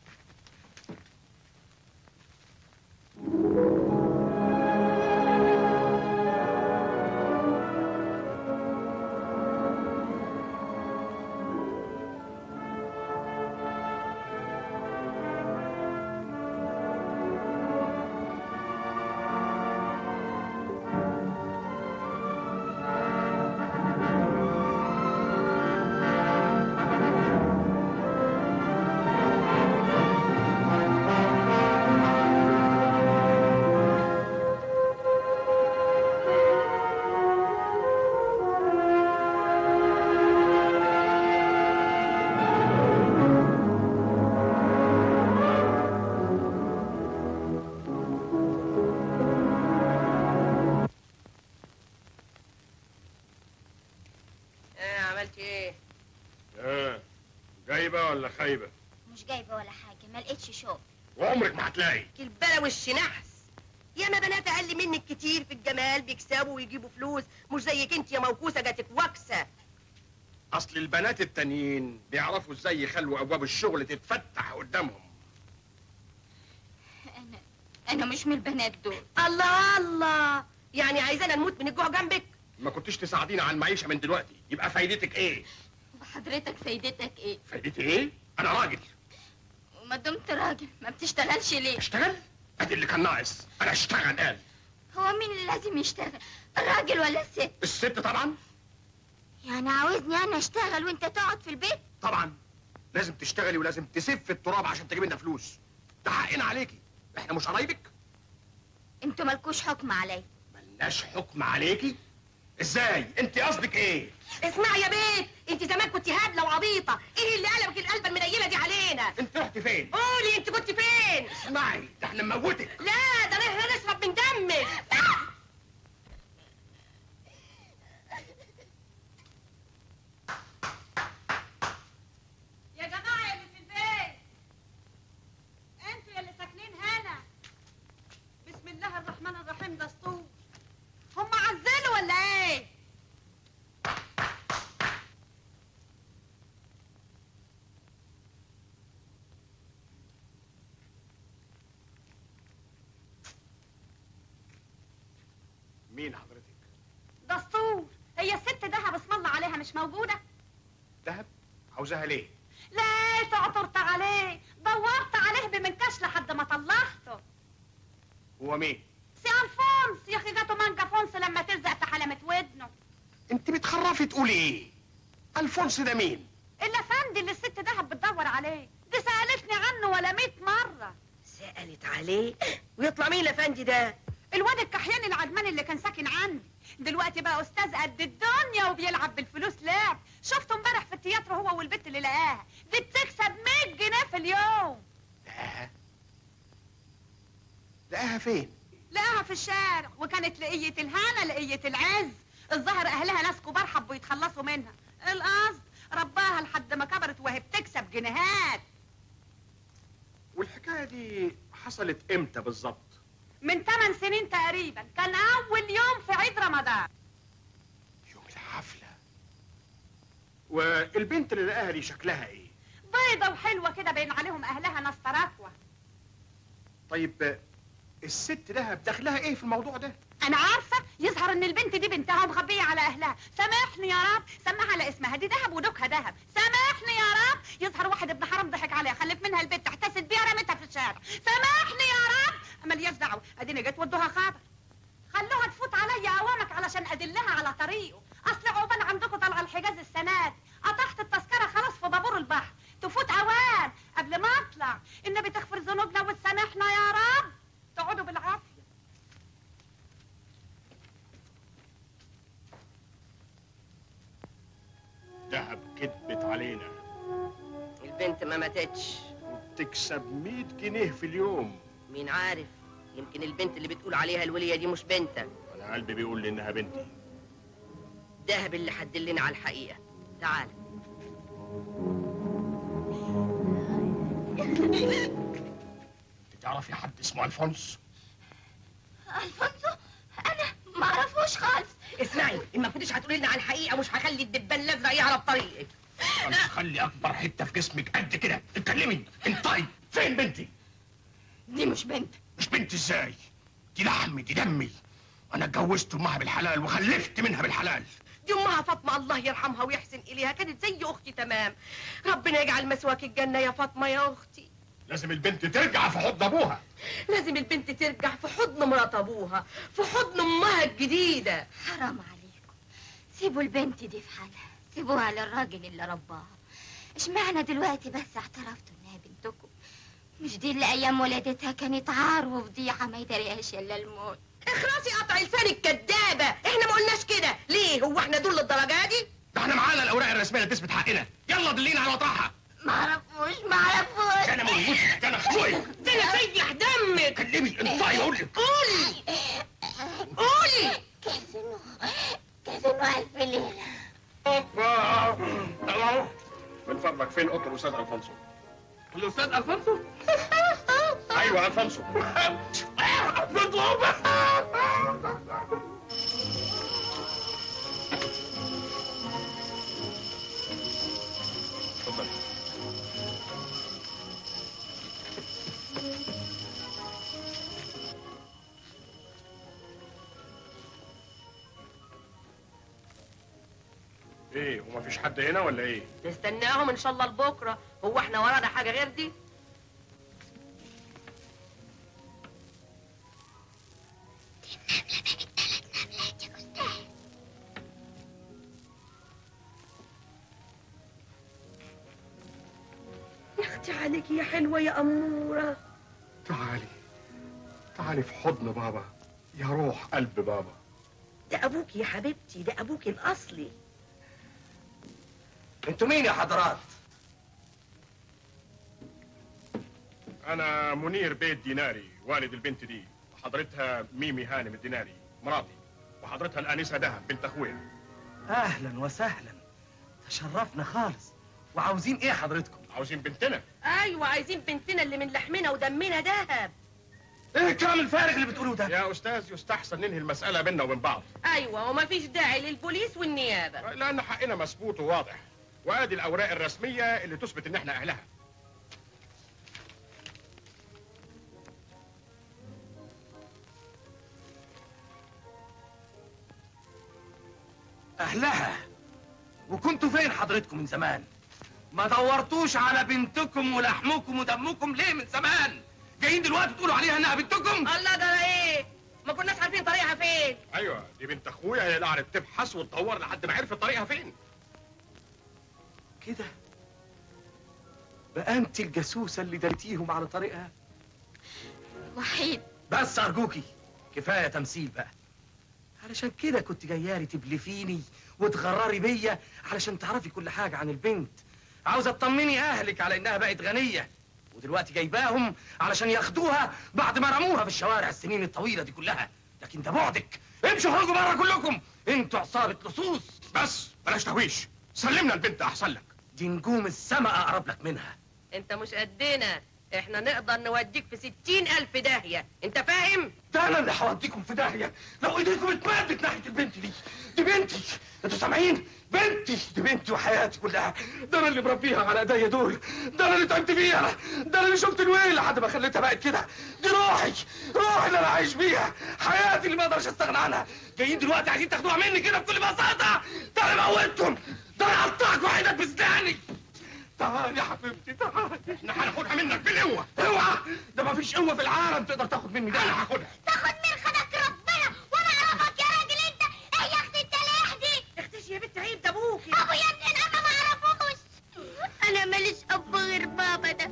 ايه عملت ايه اه جايبه ولا خايبه مش جايبة ولا حاجة ما لقيتش شغل وعمرك ما هتلاقي البلا والشنحس ياما بنات اقل منك كتير في الجمال بيكسبوا ويجيبوا فلوس مش زيك انت يا موكوسه جاتك وكسه اصل البنات التانيين بيعرفوا ازاي يخلوا ابواب الشغل تتفتح قدامهم انا انا مش من البنات دول الله الله يعني عايزانا نموت من الجوع جنبك ما كنتش تساعدينا على المعيشه من دلوقتي يبقى فايدتك ايه وحضرتك فايدتك ايه فايدتي ايه انا راجل وما دمت راجل ما بتشتغلش ليه اشتغل ادي اللي كان ناقص انا اشتغل قال هو مين اللي لازم يشتغل الراجل ولا الست الست طبعا يعني عاوزني أنا أشتغل وأنت تقعد في البيت طبعا لازم تشتغلي ولازم تسف التراب عشان تجيب لنا فلوس ده حقنا عليكي احنا مش قرايبك انتوا مالكوش حكم عليا ملناش حكم عليكي ازاي انت قصدك ايه اسمعي يا بيت انت زمان كنت هبله وعبيطه ايه اللي قلبك القلبه المنيله دي علينا انت رحت فين قولي انت كنت فين اسمعي ده احنا نموتك لا ده احنا نشرب من دمك يا جماعة اللي في البيت انتوا يا اللي ساكنين هنا بسم الله الرحمن الرحيم دستور هم عزلوا ولا ايه؟ مين حضرتك دستور هي الست دهب اسم الله عليها مش موجودة؟ دهب عاوزاها ليه لا تعطرت عليه دورت عليه بمنكش لحد ما طلعته هو مين سي الفونس يا اخي جاته مانجا فونس لما تلزق في حلمة ودنه انت بتخرفي تقولي ايه الفونس ده مين الافندي اللي الست دهب بتدور عليه دي سألتني عنه ولا مئة مرة سألت عليه ويطلع مين الافندي ده الواد الكحيان العدماني اللي كان ساكن عندي دلوقتي بقى استاذ قد الدنيا وبيلعب بالفلوس لعب شفته امبارح في التياترو هو والبت اللي لقاها دي بتكسب 100 جنيه في اليوم لقاها لقاها فين لقاها في الشارع وكانت لقية الهنا لقية العز الظاهر اهلها ناس كبار حبوا يتخلصوا منها القصد رباها لحد ما كبرت وهي بتكسب جنيهات والحكايه دي حصلت امتى بالظبط من 8 سنين تقريبا كان اول يوم في عيد رمضان يوم الحفله والبنت اللي لقاها دي شكلها ايه بيضة وحلوة كده باين عليهم اهلها ناس تراكوة طيب الست دهب دخلها ايه في الموضوع ده انا عارفه يظهر ان البنت دي بنتها ومخبيه على اهلها سامحني يا رب سماها على اسمها دي دهب ودوكها دهب سامحني يا رب يظهر واحد ابن حرام ضحك عليها خلف منها البنت احتست بيها رمتها في الشارع سامحني يا رب ملياش دعوه اديني جيت ودوها خاطر خلوها تفوت عليا اوامك علشان ادلها على طريقه اصل عقبال عندكم طالعه الحجاز السنات قطعت التذكره خلاص في بابور البحر تفوت اوان قبل ما اطلع النبي تغفر ذنوبنا وتسامحنا يا رب تقعدوا بالعافيه دهب كدبت علينا البنت ما ماتتش تكسب 100 جنيه في اليوم مين عارف يمكن البنت اللي بتقول عليها الولية دي مش بنتك انا قلبي بيقول لي انها بنتي دهب اللي حدلنا على الحقيقة تعال انت تعرفي حد اسمه الفونس الفونسو انا ما اعرفوش خالص اسمعي ان ما كنتش هتقولي لنا على الحقيقة مش هخلي الدبان الازرق يعرف طريقك انا خلي اكبر حته في جسمك قد كده اتكلمي انطقي فين بنتي دي مش بنت مش بنتي ازاي دي لحمي دي دمي انا اتجوزت امها بالحلال وخلفت منها بالحلال دي امها فاطمة الله يرحمها ويحسن اليها كانت زي اختي تمام ربنا يجعل مسواك الجنة يا فاطمة يا اختي لازم البنت ترجع في حضن ابوها لازم البنت ترجع في حضن مرات ابوها في حضن امها الجديدة حرام عليكم سيبوا البنت دي في حالها سيبوها للراجل اللي رباها اشمعنى دلوقتي بس اعترفتوا انها بنتكم مش دي اللي ايام ولادتها كانت عار وفضيحه ما يدريهاش الا الموت اخرسي قطع لسانك كدابة احنا ما قلناش كده ليه هو احنا دول للدرجة دي ده احنا معانا الاوراق الرسميه اللي تثبت حقنا يلا دلينا على مطرحها ما اعرفوش ما اعرفوش ده انا موجود ده انا اخوي ده انا سيح دمك كلمي انطقي اقول لك قولي قولي كازينو كازينو الف ليله من فضلك فين اوضه الاستاذ الفونسو الاستاذ الفونسو ايوه الفونسو اتفضل ايه وما فيش حد هنا ولا ايه نستناهم ان شاء الله لبكره هو احنا ورانا حاجه غير دي يا اختي عليك يا حلوه يا اموره تعالي تعالي في حضن بابا يا روح قلب بابا ده ابوك يا حبيبتي ده ابوك الاصلي انتوا مين يا حضرات انا منير بيت ديناري والد البنت دي وحضرتها ميمي هانم الديناري مراتي وحضرتها الانسه دهب بنت اخويا اهلا وسهلا تشرفنا خالص وعاوزين ايه حضرتكم عاوزين بنتنا ايوه عايزين بنتنا اللي من لحمنا ودمنا دهب ايه الكلام الفارغ اللي بتقولوه ده يا استاذ يستحسن ننهي المساله بيننا وبين بعض ايوه ومفيش داعي للبوليس والنيابه لان حقنا مسبوط وواضح وادي الاوراق الرسميه اللي تثبت ان احنا اهلها اهلها وكنتوا فين حضرتكم من زمان ما دورتوش على بنتكم ولحمكم ودمكم ليه من زمان جايين دلوقتي تقولوا عليها انها بنتكم الله ده ايه ما كناش عارفين طريقها فين ايوه دي بنت اخويا هي اللي قعدت تبحث وتدور لحد ما عرفت طريقها فين كده بقى انت الجاسوسه اللي دلتيهم على طريقها وحيد بس ارجوكي كفايه تمثيل بقى علشان كده كنت جايالي تبلفيني وتغرري بيا علشان تعرفي كل حاجه عن البنت عاوزه تطمني اهلك على انها بقت غنيه ودلوقتي جايباهم علشان ياخدوها بعد ما رموها في الشوارع السنين الطويله دي كلها لكن ده بعدك امشوا خرجوا بره كلكم انتوا عصابه لصوص بس بلاش تهويش سلمنا البنت احسن لك دي نجوم السما اقرب لك منها انت مش قدنا احنا نقدر نوديك في ستين الف داهية انت فاهم ده انا اللي هوديكم في داهيه لو ايديكم اتمدت ناحيه البنت دي دي بنتي انتوا سامعين بنتي دي بنتي وحياتي كلها ده انا اللي مربيها على ايديا دول ده انا اللي تعبت فيها ده انا اللي شفت الويل لحد ما خليتها بقت كده دي روحي روحي اللي انا عايش بيها حياتي اللي ما اقدرش استغنى عنها جايين دلوقتي عايزين تاخدوها مني كده بكل بساطه ده انا موتكم ده انا هقطعكم عينك بسناني تعال يا حبيبتي تعال احنا هناخدها منك بالقوه اوعى ده مفيش قوه في العالم تقدر تاخد مني ده انا هاخدها تاخد من خدك ربنا وانا اعرفك يا راجل انت ايه يا اختي التلاح دي اختشي يا بنت عيب ده ابوكي ابو يا ابني انا ما اعرفوش انا ماليش اب غير بابا ده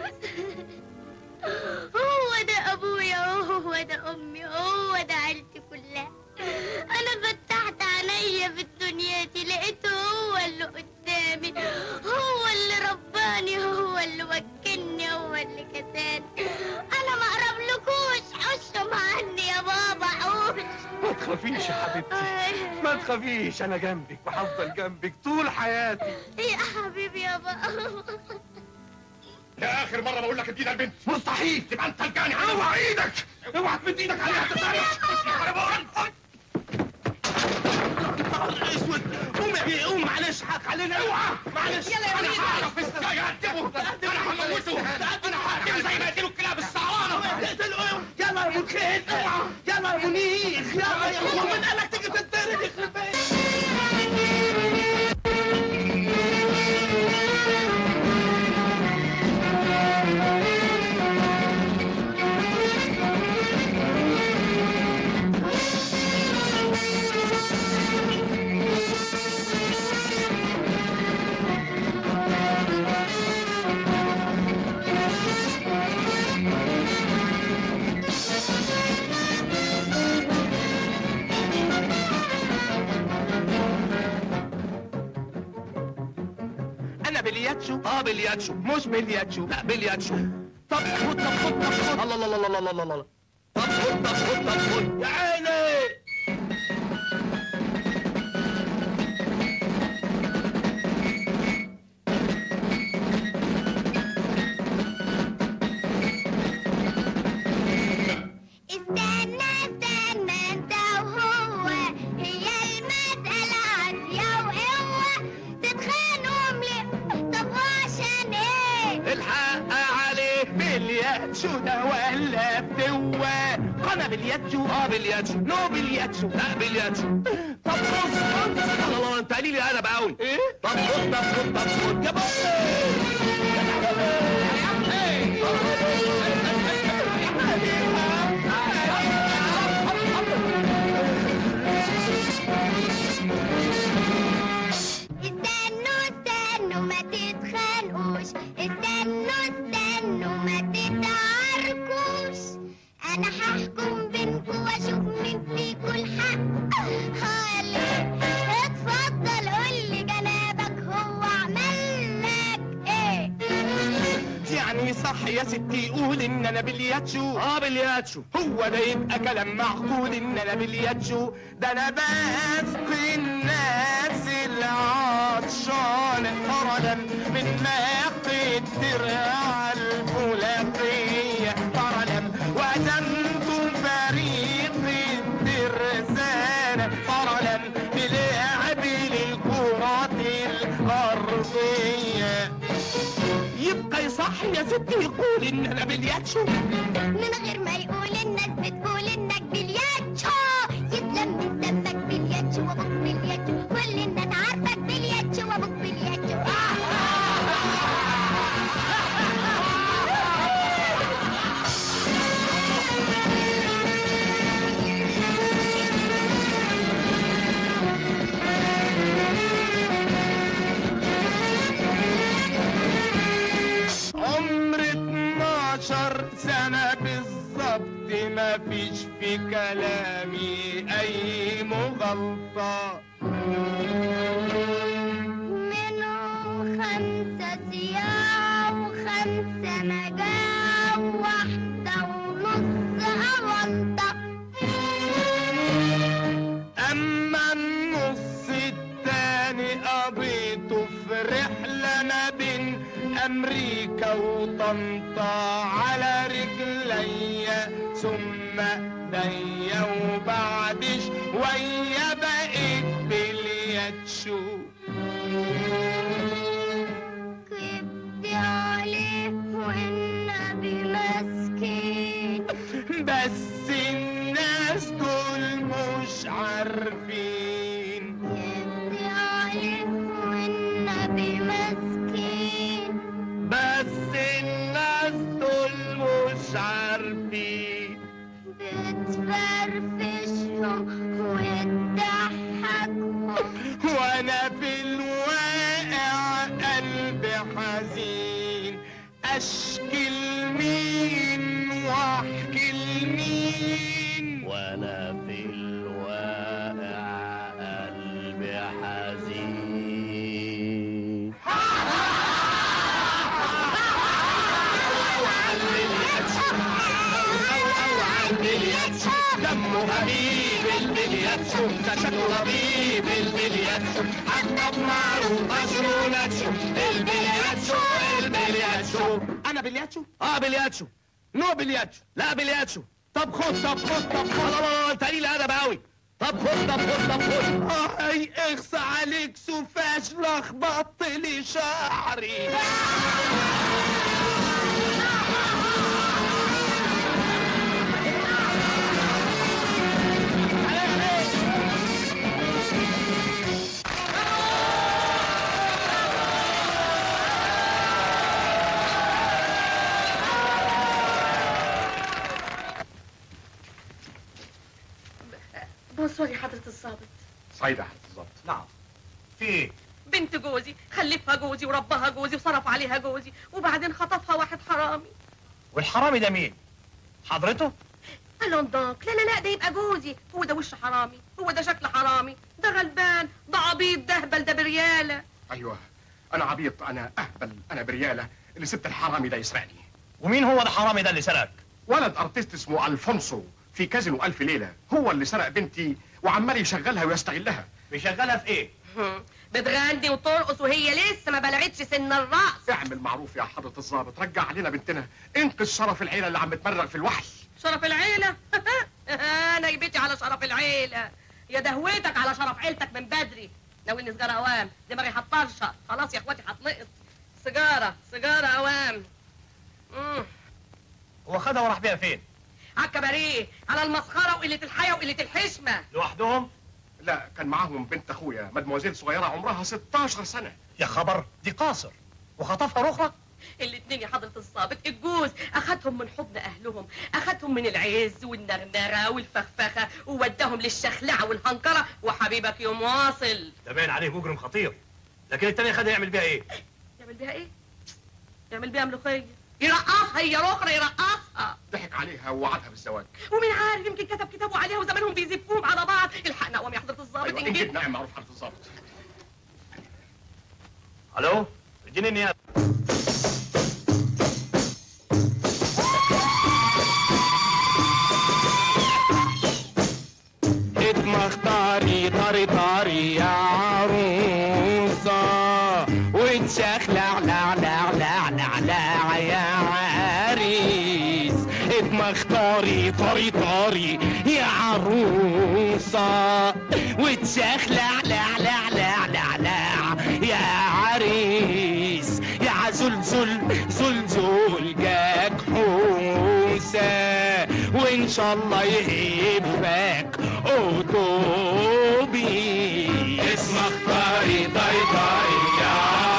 هو ده ابويا وهو ده امي هو ده عيلتي كلها انا فتحت عينيا في الدنيا دي لقيته هو اللي قدامي كلامي هو اللي رباني هو اللي وكلني هو اللي كساني انا ما اقرب لكوش حشم عني يا بابا حوش ما تخافيش يا حبيبتي ما تخافيش انا جنبك وهفضل جنبك طول حياتي يا حبيبي يا بابا يا اخر مره بقول لك ادينا البنت مستحيل تبقى انت الجاني اوعى ايدك اوعى تمد ايدك عليها تتعرف انا بقول نهار اسود قوم يا بيه قوم معلش حق علينا اوعى معلش يلا يا انا وليد. هعرف ازاي هقدمه انا هموته انا هقدمه زي ما قتلوا الكلاب السعرانه يلا يا متخيل يلا يا منيخ يلا يا منيخ ومن قال لك تيجي تتضرب يخرب بيتك انا بلياتشو اه بلياتشو مش بلياتشو لا بلياتشو طب خد طب خد طب خد الله الله الله الله الله الله طب خد طب خد طب خد يا عيني استنى استنى انت وهو هي المسألة عافية وقوة تتخانقوا ليه طب وعشان ايه الحق عليه بلياتشو ده ولا بتوه قنا بلياتشو اه بلياتشو نو بلياتشو لا بلياتشو طب بص بص الله الله انت قليل انا بقول ايه طب خد طب خد طب خد يا بص استنوا استنوا ما تتخانقوش استنوا استنوا ما تتعاركوش انا هحكم بينكوا واشوف مين فيكوا الحق خلي اتفضل قولي جنابك هو عمل لك ايه يعني صح يا ستي يقول ان انا بلياتشو اه بلياتشو هو ده يبقى كلام معقول ان انا بلياتشو ده انا بسقي الناس العطشان فردا من ماء الدرع الفولاقية فردا وزنت فريق الترسانة فردا بلعب للكرة الأرضية يبقى يصح يا ستي يقول ان انا بلياتشو من غير ما يقول الناس بتقول انك بلياتشو يتلم من دمك بلياتشو وابوك بلياتشو كل الناس عارفك بلياتشو وابوك بلياتشو عمر 12 سنة بالظبط ما فيش في كلامي أي مغالطة منهم خمسة سياح وخمسة نجاة وواحدة ونص أونطة أما النص التاني قضيته في رحلة ما بين أمريكا وطنطا على رجليا ثم ايديا وبعد شوية بقيت بلياتشو كبدي عليه والنبي مسكين بس الناس دول مش عارفين كبدي عليه والنبي مسكين بس الناس دول مش عارفين بتفرفشهم وتضحكهم وانا في الواقع قلبي حزين اشكي لمين واحكي لمين وانا في الواقع قلبي حزين البلياتشو دمه خفيف البلياتشو ده شكله لطيف البلياتشو حتى بناره مشروناتشو البلياتشو البلياتشو انا بلياتشو؟ اه بلياتشو نو بلياتشو لا بلياتشو طب خد طب خد طب خد لا لا لا انت قليل ادب قوي طب خد طب خد طب خد اي اخس عليك سفاش لخبطت لي شعري بونسوار يا حضرة الظابط صعيدة بالظبط نعم في ايه؟ بنت جوزي خلفها جوزي وربها جوزي وصرف عليها جوزي وبعدين خطفها واحد حرامي والحرامي ده مين؟ حضرته؟ الون دونك لا لا لا ده يبقى جوزي هو ده وش حرامي هو ده شكل حرامي ده غلبان ده عبيط ده هبل ده بريالة ايوه انا عبيط انا اهبل انا بريالة اللي سبت الحرامي ده يسرقني ومين هو الحرامي ده اللي سرقك؟ ولد ارتيست اسمه الفونسو في كازينو الف ليلة هو اللي سرق بنتي وعمال يشغلها ويستغلها بيشغلها في ايه؟ بتغني وترقص وهي لسه ما بلغتش سن الرقص اعمل معروف يا حضرة الضابط رجع علينا بنتنا انقذ شرف العيلة اللي عم تمرغ في الوحش شرف العيلة انا جبتي على شرف العيلة يا دهوتك على شرف عيلتك من بدري ناويني سجارة اوام دماغي هتطرشق خلاص يا اخواتي هتنقط سيجارة سيجارة اوام مم. هو خدها وراح بيها فين؟ على الكباريه على المسخرة وقلة الحياة وقلة الحشمة لوحدهم؟ لا كان معاهم بنت اخويا مدموزيل صغيرة عمرها 16 سنة يا خبر دي قاصر وخطفها رخرة؟ الاتنين يا حضرة الضابط الجوز اخدهم من حضن اهلهم اخدهم من العز والنغنغة والفخفخة ووداهم للشخلعة والهنكرة وحبيبك يوم واصل ده باين عليه مجرم خطير لكن التاني خدها يعمل بيها ايه؟ يعمل بيها ايه؟ يعمل بيها ملوخية يرقصها هي رخرة يرقصها ضحك عليها ووعدها بالزواج ومين عارف يمكن كتب كتابه عليها وزمانهم بيزفوهم على بعض الحقنا قوم يا حضرة الضابط ايوه انجد انجد نعم معروف حضرة الضابط الو اديني النيابة اتمختاري طاري طاري يا عروسة وتشخلع لع لع لع لع لع يا عريس اتمختاري طاري طاري يا عروسة وتشخلع لع لع لع لع لع يا عريس يا زلزل زلزل جاك حوسه وان شاء الله يهبك اتوبي اسمك طاري طاري طاري يا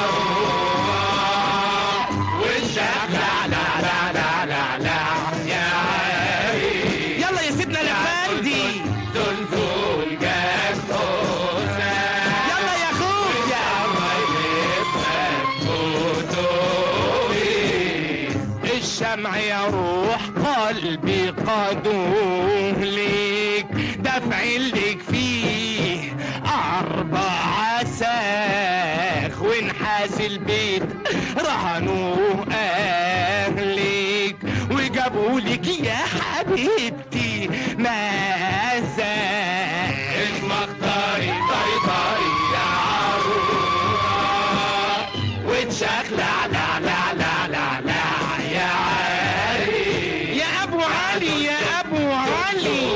روح وشك لا لا لا لا لا لا يا عريس يلا يا سيدنا الافندي زلزل جاك حوسه يلا يا اخويا الشمع يروح قلبي قادوه ليك دفع لك فيه أربع ساخ ونحاس البيت رهنوه أهلك وجابوا لك يا حبيبتي مازاج اسمك طاري طاري طاري يا عروس وتشخلع لا لا لا لا لا يا عريس يا ابو علي يا ابو علي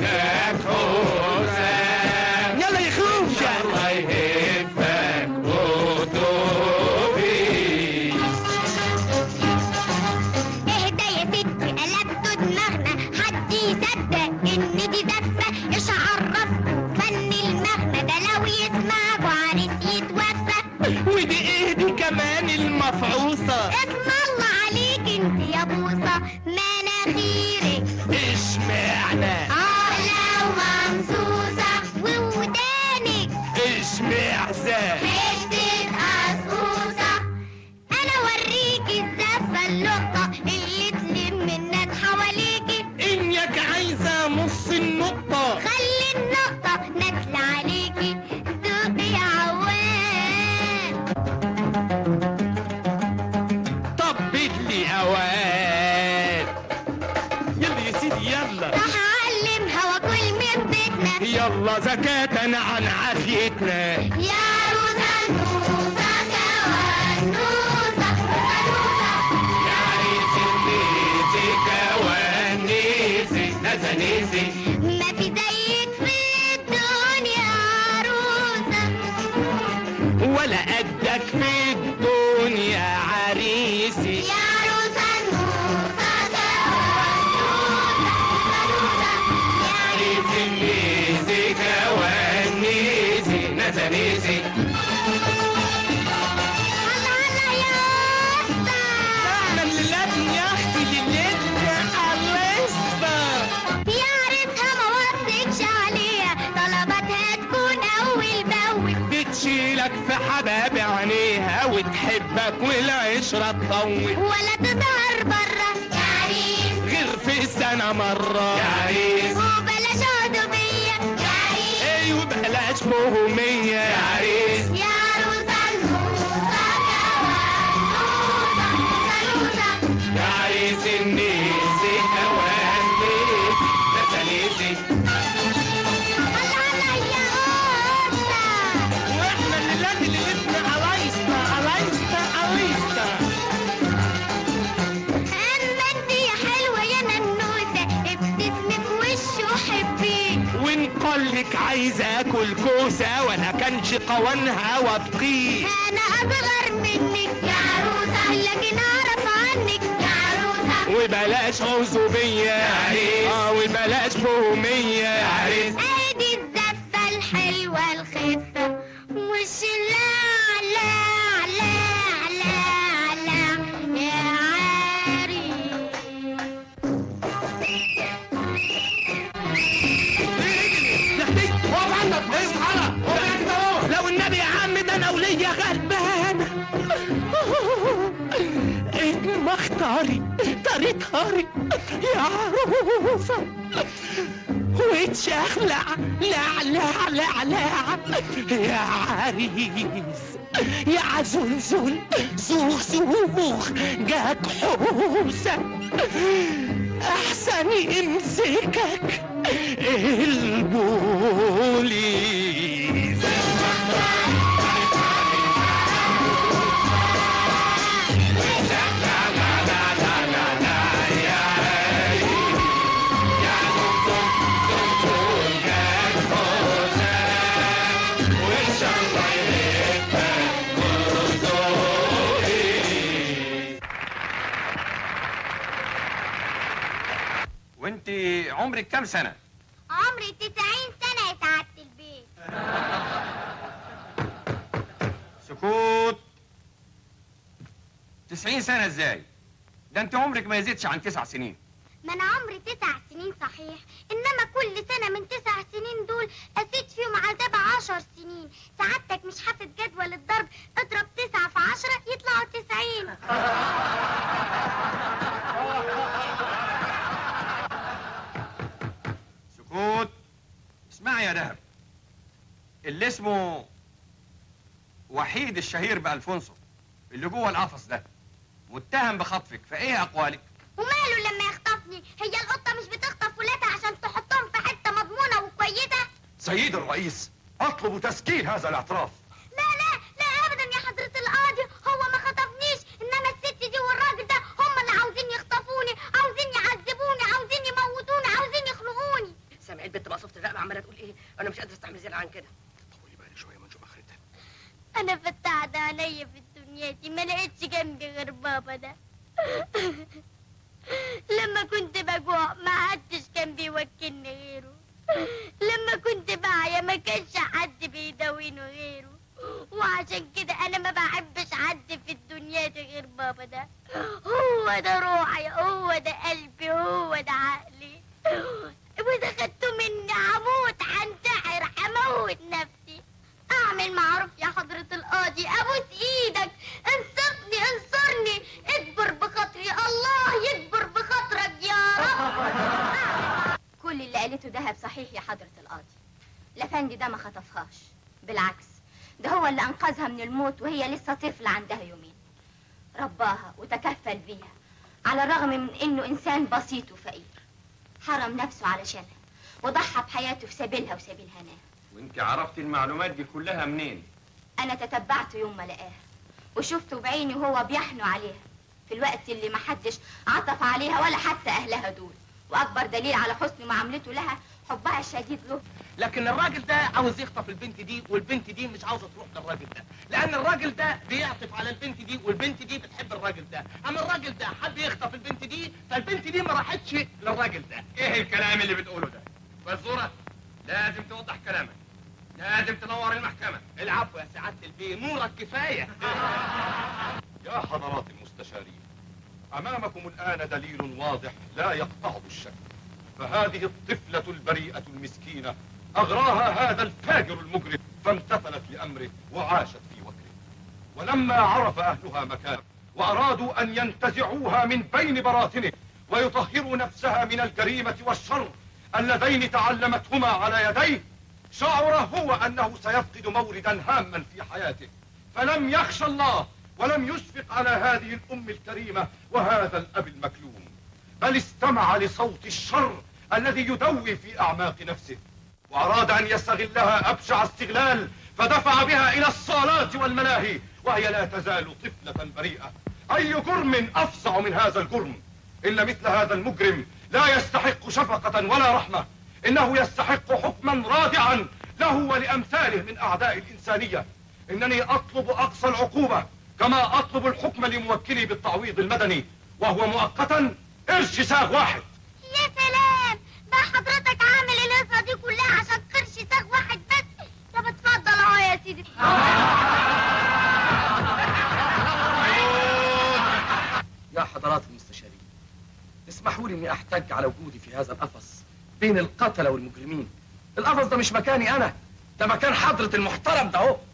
يلا يا خوجة الله يهفك اتوبيس اهدى يا ستي قلبتوا دماغنا حد يصدق ان دي زفة ايش عرفكوا فن المغنى ده لو يسمعوا عريس يتوفى ودي ايه دي كمان المفعوصة اسم الله عليك انت يا بوصة مناخيرك اشمعنى اه لو سيدي يلا راح اعلمها واكل من بيتنا يلا زكاة عن عافيتنا يا روزة نوزة كوانوزة يا عريس النيسي كوانيسي نزنيسي ما في زيك في الدنيا عروسة ولا قدك في الدنيا عريسي يا روزة نوزة كوانوزة يا عريس النيسي كوانيسي نزنيسي الله الله يا اسطى احنا الليلات يا اختي ليلتنا عريسة يا عريسها ما وصيكش عليها طلباتها تكون اول باول بتشيلك في حباب عينيها وتحبك والعشرة تطول ولا تظهر برا يا عريس غير في السنة مرة يا عريس وبلاش عدوبية يا عريس ايوه بلاش بهومية يا عريس يا عروسة نوسة كوانوسة نوسة يا عريس النيسي كوانيسي نسانيسي الله الله يا اسطى واحنا الليلات اللي لبنا عرايسنا عرايسنا عرايسنا اما انت يا حلوة يا ننوسة ابتسمي في وشه وحبيه وان قالك عايز اكل كوسة وانا كانش قوانها وابقيه انا اصغر منك يا عروسة لكن اعرف عنك يا عروسة وبلاش عزوبية يا عريس اه وبلاش بهومية يا عريس ادي الزفة الحلوة الخفة وش لا لا لا لا لا يا عريس اقف عندك اصحى لو النبي يا عم ده انا وليا غلبان مختاري طريق هاري يا عروسة وتشخلع لا لا لا لا يا عريس يا عزلزل زوخ زوخ جاك حوسة احسن يمسكك البوليس وانت عمرك كام سنة؟ عمري 90 سنة يا سعادة البيت سكوت تسعين سنة ازاي؟ ده انت عمرك ما يزيدش عن تسع سنين ما انا عمري تسع سنين صحيح انما كل سنة من تسع سنين دول اسيد فيهم عذاب عشر سنين سعادتك مش حافظ جدول الضرب اضرب تسعة في عشرة يطلعوا تسعين سكوت اسمعي يا دهب اللي اسمه وحيد الشهير بألفونسو اللي جوه القفص ده متهم بخطفك فايه اقوالك وماله لما يخطفني هي القطة مش بتخطف ولادها عشان تحطهم في حتة مضمونة وكويسة سيد الرئيس اطلب تسجيل هذا الاعتراف لا لا لا ابدا يا حضرة القاضي هو ما خطفنيش انما الست دي والراجل ده هم اللي عاوزين يخطفوني عاوزين يعذبوني عاوزين يموتوني عاوزين يخنقوني سامع البنت مقصوفة الرقبة عمالة تقول ايه انا مش قادرة استحمل زيادة عن كده طولي بالي شويه ما نشوف اخرتها انا فتحت عليا في الدنيا دي ما لقيتش جنبي غير بابا ده لما كنت بجوع ما حدش كان بيوكلني غيره لما كنت بعيا ما كانش حد بيداويني غيره وعشان كده انا ما بحبش حد في الدنيا دي غير بابا ده هو ده روحي هو ده قلبي هو ده عقلي واذا خدته مني هموت هنتحر هموت نفسي اعمل معروف يا حضرة القاضي ابوس ايدك انصفني انصرني اجبر بخاطري الله يجبر بخاطرك يا رب كل اللي قالته دهب صحيح يا حضرة القاضي الافندي ده ما خطفهاش بالعكس ده هو اللي انقذها من الموت وهي لسه طفلة عندها يومين رباها وتكفل بيها على الرغم من انه انسان بسيط وفقير حرم نفسه علشانها وضحى بحياته في سبيلها وسبيل هناه وانت عرفتي المعلومات دي كلها منين انا تتبعته يوم ما لقاها وشفته بعيني وهو بيحنو عليها في الوقت اللي محدش عطف عليها ولا حتى اهلها دول واكبر دليل على حسن معاملته لها حبها الشديد له لكن الراجل ده عاوز يخطف البنت دي والبنت دي مش عاوزه تروح للراجل ده لان الراجل ده بيعطف على البنت دي والبنت دي بتحب الراجل ده اما الراجل ده حب يخطف البنت دي فالبنت دي ما راحتش للراجل ده ايه الكلام اللي بتقوله ده بزورة لازم توضح كلامك لازم تنور المحكمة العفو يا سعاده البيه نورك كفايه يا حضرات المستشارين أمامكم الآن دليل واضح لا يقطعه الشك فهذه الطفلة البريئة المسكينة أغراها هذا الفاجر المجرم فامتثلت لأمره وعاشت في وكره ولما عرف أهلها مكانه وأرادوا أن ينتزعوها من بين براثنه ويطهروا نفسها من الجريمة والشر اللذين تعلمتهما على يديه شعر هو أنه سيفقد موردا هاما في حياته فلم يخش الله ولم يشفق على هذه الأم الكريمة وهذا الأب المكلوم بل استمع لصوت الشر الذي يدوي في أعماق نفسه وأراد أن يستغلها أبشع استغلال فدفع بها إلى الصالات والملاهي وهي لا تزال طفلة بريئة أي جرم أفظع من هذا الجرم إن مثل هذا المجرم لا يستحق شفقة ولا رحمة إنه يستحق حكما رادعا له ولأمثاله من أعداء الإنسانية إنني أطلب أقصى العقوبة كما أطلب الحكم لموكلي بالتعويض المدني وهو مؤقتا قرش ساغ واحد يا سلام ده حضرتك عامل القصه دي كلها عشان قرش ساغ واحد بس طب اتفضل اهو يا سيدي يا حضرات المستشارين اسمحوا لي اني احتج على وجودي في هذا القفص بين القتلة والمجرمين القفص ده مش مكاني انا ده مكان حضرة المحترم ده اهو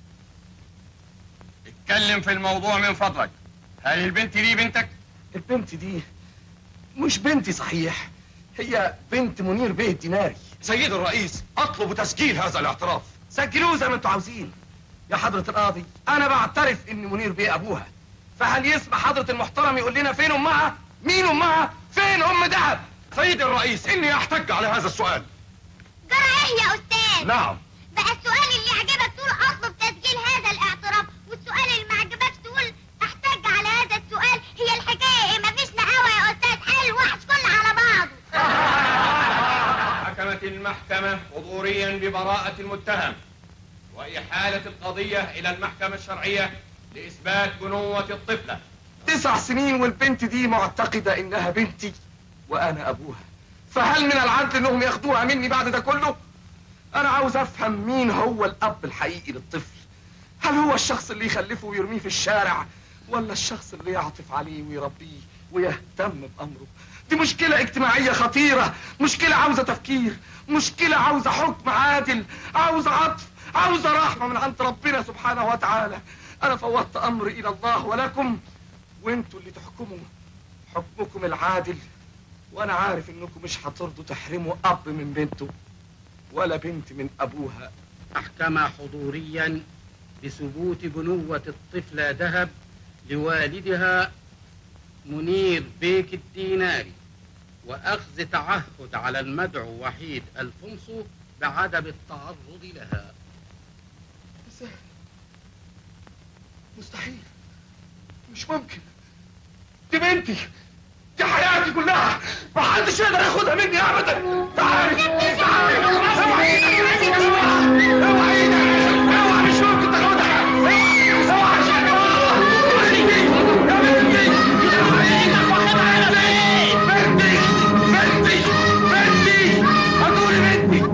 اتكلم في الموضوع من فضلك هل البنت دي بنتك البنت دي مش بنتي صحيح هي بنت منير بيه الديناري سيد الرئيس أطلب تسجيل هذا الاعتراف سجلوه زي ما انتوا عاوزين يا حضرة القاضي انا بعترف ان منير بيه ابوها فهل يسمح حضرة المحترم يقول لنا فين امها مين امها فين ام دهب سيد الرئيس إني أحتج على هذا السؤال جرى ايه يا استاذ نعم بقى السؤال اللي عجبك تقول اطلب تسجيل هذا الاعتراف والسؤال اللي ما عجبكش تقول احتج على هذا السؤال هي الحكايه ايه مفيش نقاوه يا استاذ حل الوحش كله على بعضه حكمت المحكمة حضوريا ببراءة المتهم وإحالة القضية إلى المحكمة الشرعية لإثبات بنوة الطفلة تسع سنين والبنت دي معتقدة انها بنتي وانا ابوها فهل من العدل انهم ياخدوها مني بعد ده كله انا عاوز افهم مين هو الاب الحقيقي للطفل هل هو الشخص اللي يخلفه ويرميه في الشارع ولا الشخص اللي يعطف عليه ويربيه ويهتم بامره دي مشكلة اجتماعية خطيرة مشكلة عاوزة تفكير مشكلة عاوزة حكم عادل عاوزة عطف عاوزة رحمة من عند ربنا سبحانه وتعالى انا فوضت امري الى الله ولكم وانتوا اللي تحكموا حكمكم العادل وانا عارف انكم مش هترضوا تحرموا اب من بنته ولا بنت من ابوها محكمة حضوريا بثبوت بنوة الطفلة ذهب لوالدها منير بيك الديناري وأخذ تعهد على المدعو وحيد الفنصو بعدم التعرض لها ازاي مستحيل مش ممكن دي بنتي دي حياتي كلها ما حدش يقدر ياخدها مني ابدا تعالي تعالي اوعى ايدك اوعى ايدك اوعى مش ممكن تاخدها اوعى اوعى يا بنتي اوعى ايدك واخدها على فين بنتي بنتي بنتي هتقولي بنتي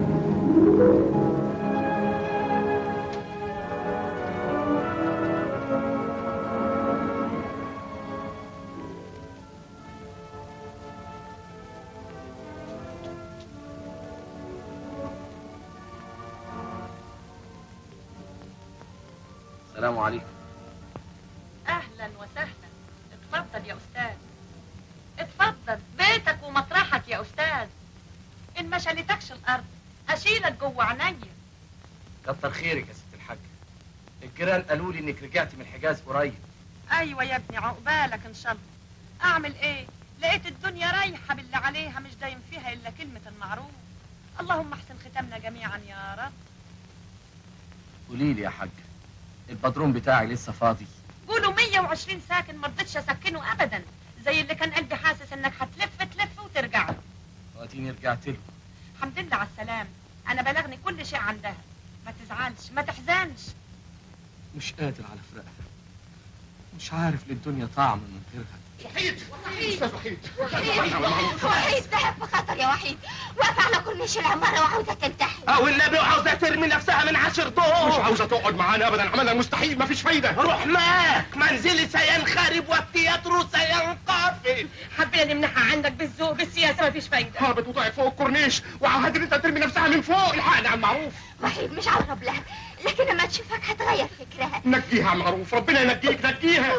السلام عليكم اهلا وسهلا اتفضل يا استاذ اتفضل بيتك ومطرحك يا استاذ ان ما شالتكش الارض هشيلك جوه عينيا كتر خيرك يا ست الحاج الجيران قالوا لي انك رجعتي من الحجاز قريب ايوه يا ابني عقبالك ان شاء الله اعمل ايه لقيت الدنيا رايحة باللي عليها مش دايم فيها إلا كلمة المعروف اللهم احسن ختامنا جميعا يا رب قولي لي يا حاج البدروم بتاعي لسه فاضي قولوا 120 ساكن ما رضيتش اسكنه ابدا زي اللي كان قلبي حاسس انك هتلف تلف وترجع له واديني رجعت له الحمد لله على السلام انا بلغني كل شيء عندها ما تزعلش ما تحزنش مش قادر على فراقها مش عارف للدنيا طعم من غيرها وحيد استاذ وحيد وحيد ذهب بخطر يا وحيد واقف على كورنيش العمارة وعاوزة تنتحر او النبي عاوزة ترمي نفسها من عشر دور مش عاوزه تقعد معانا ابدا عملنا المستحيل مفيش فايده روح معاك منزلي سينخرب والتياترو سينقفل حبينا نمنحها عندك بالذوق بالسياسة ما فيش فايدة هابط وطلعت فوق الكورنيش وعهد انت ترمي نفسها من فوق الحقنا على المعروف وحيد مش عقرب لها لكن لما تشوفك هتغير فكرها نجيها على المعروف ربنا ينجيك نجيها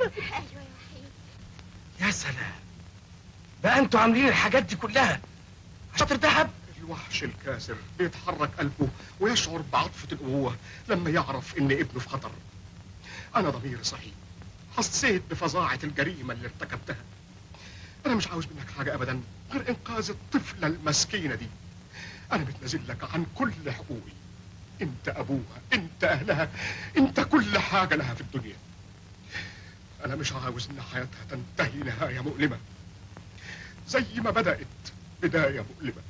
يا سلام بقى انتوا عاملين الحاجات دي كلها شاطر دهب الوحش الكاسر بيتحرك قلبه ويشعر بعاطفة الأبوة لما يعرف إن ابنه في خطر أنا ضميري صحيح حسيت بفظاعة الجريمة اللي ارتكبتها أنا مش عاوز منك حاجة أبدا غير إنقاذ الطفلة المسكينة دي أنا بتنازل لك عن كل حقوقي أنت أبوها أنت أهلها أنت كل حاجة لها في الدنيا أنا مش عاوز إن حياتها تنتهي نهاية مؤلمة زي ما بدأت بداية مؤلمة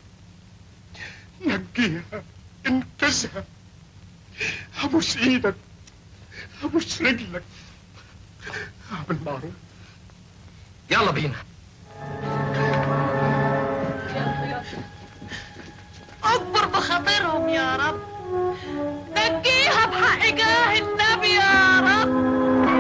نجيها انقذها ابوس ايدك ابوس رجلك اعمل معروف يلا بينا اكبر بخاطرهم يا رب نجيها بحق جاه النبي يا رب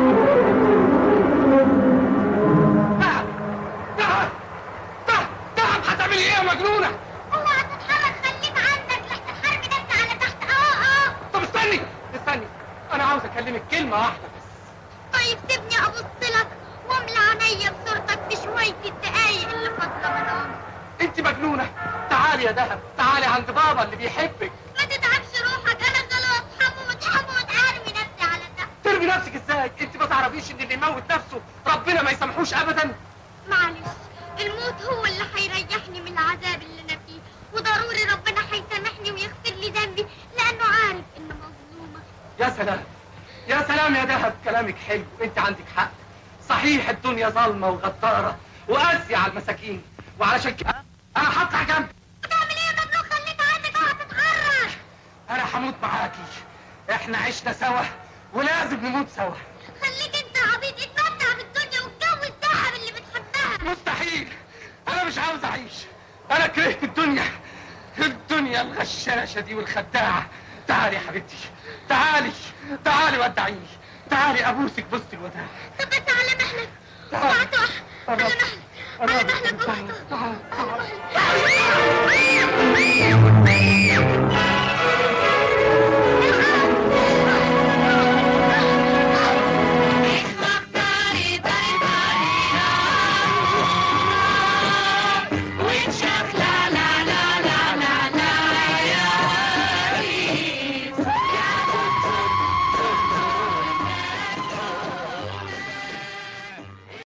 تعب هتعملي ايه يا مجنونة؟ اوعى تتحرك خليك عندك لحسن الحرب ده على تحت اه اه طب استني استني انا عاوز اكلمك كلمة واحدة بس طيب سيبني ابص لك واملى عينيا بصورتك في شوية الدقايق اللي فاضلة من عمري انت مجنونة تعالي يا دهب تعالي عند بابا اللي بيحبك ما تتعبش روحك انا خلاص هموت هموت ارمي نفسي على تحت ترمي نفسك ازاي انت ما تعرفيش ان اللي يموت نفسه ربنا ما يسامحوش ابدا معلش الموت هو اللي هيريحني من العذاب اللي انا فيه وضروري ربنا هيسامحني ويغفر لي ذنبي لانه عارف اني مظلومه يا سلام يا سلام يا دهب كلامك حلو انت عندك حق صحيح الدنيا ظالمة وغدارة وقاسية على المساكين وعلشان كده انا هطلع جنبك بتعمل ايه يا مجنون خليك عندك اوعى تتحرك انا هموت معاكي احنا عشنا سوا ولازم نموت سوا خليك انت عبيط اتمتع بالدنيا واتجوز دهب اللي بتحبها مستحيل انا مش عاوز اعيش انا كرهت الدنيا الدنيا الغشاشة دي والخداعة تعالي يا حبيبتي تعالي تعالي ودعيني تعالي ابوسك بوسة الوداع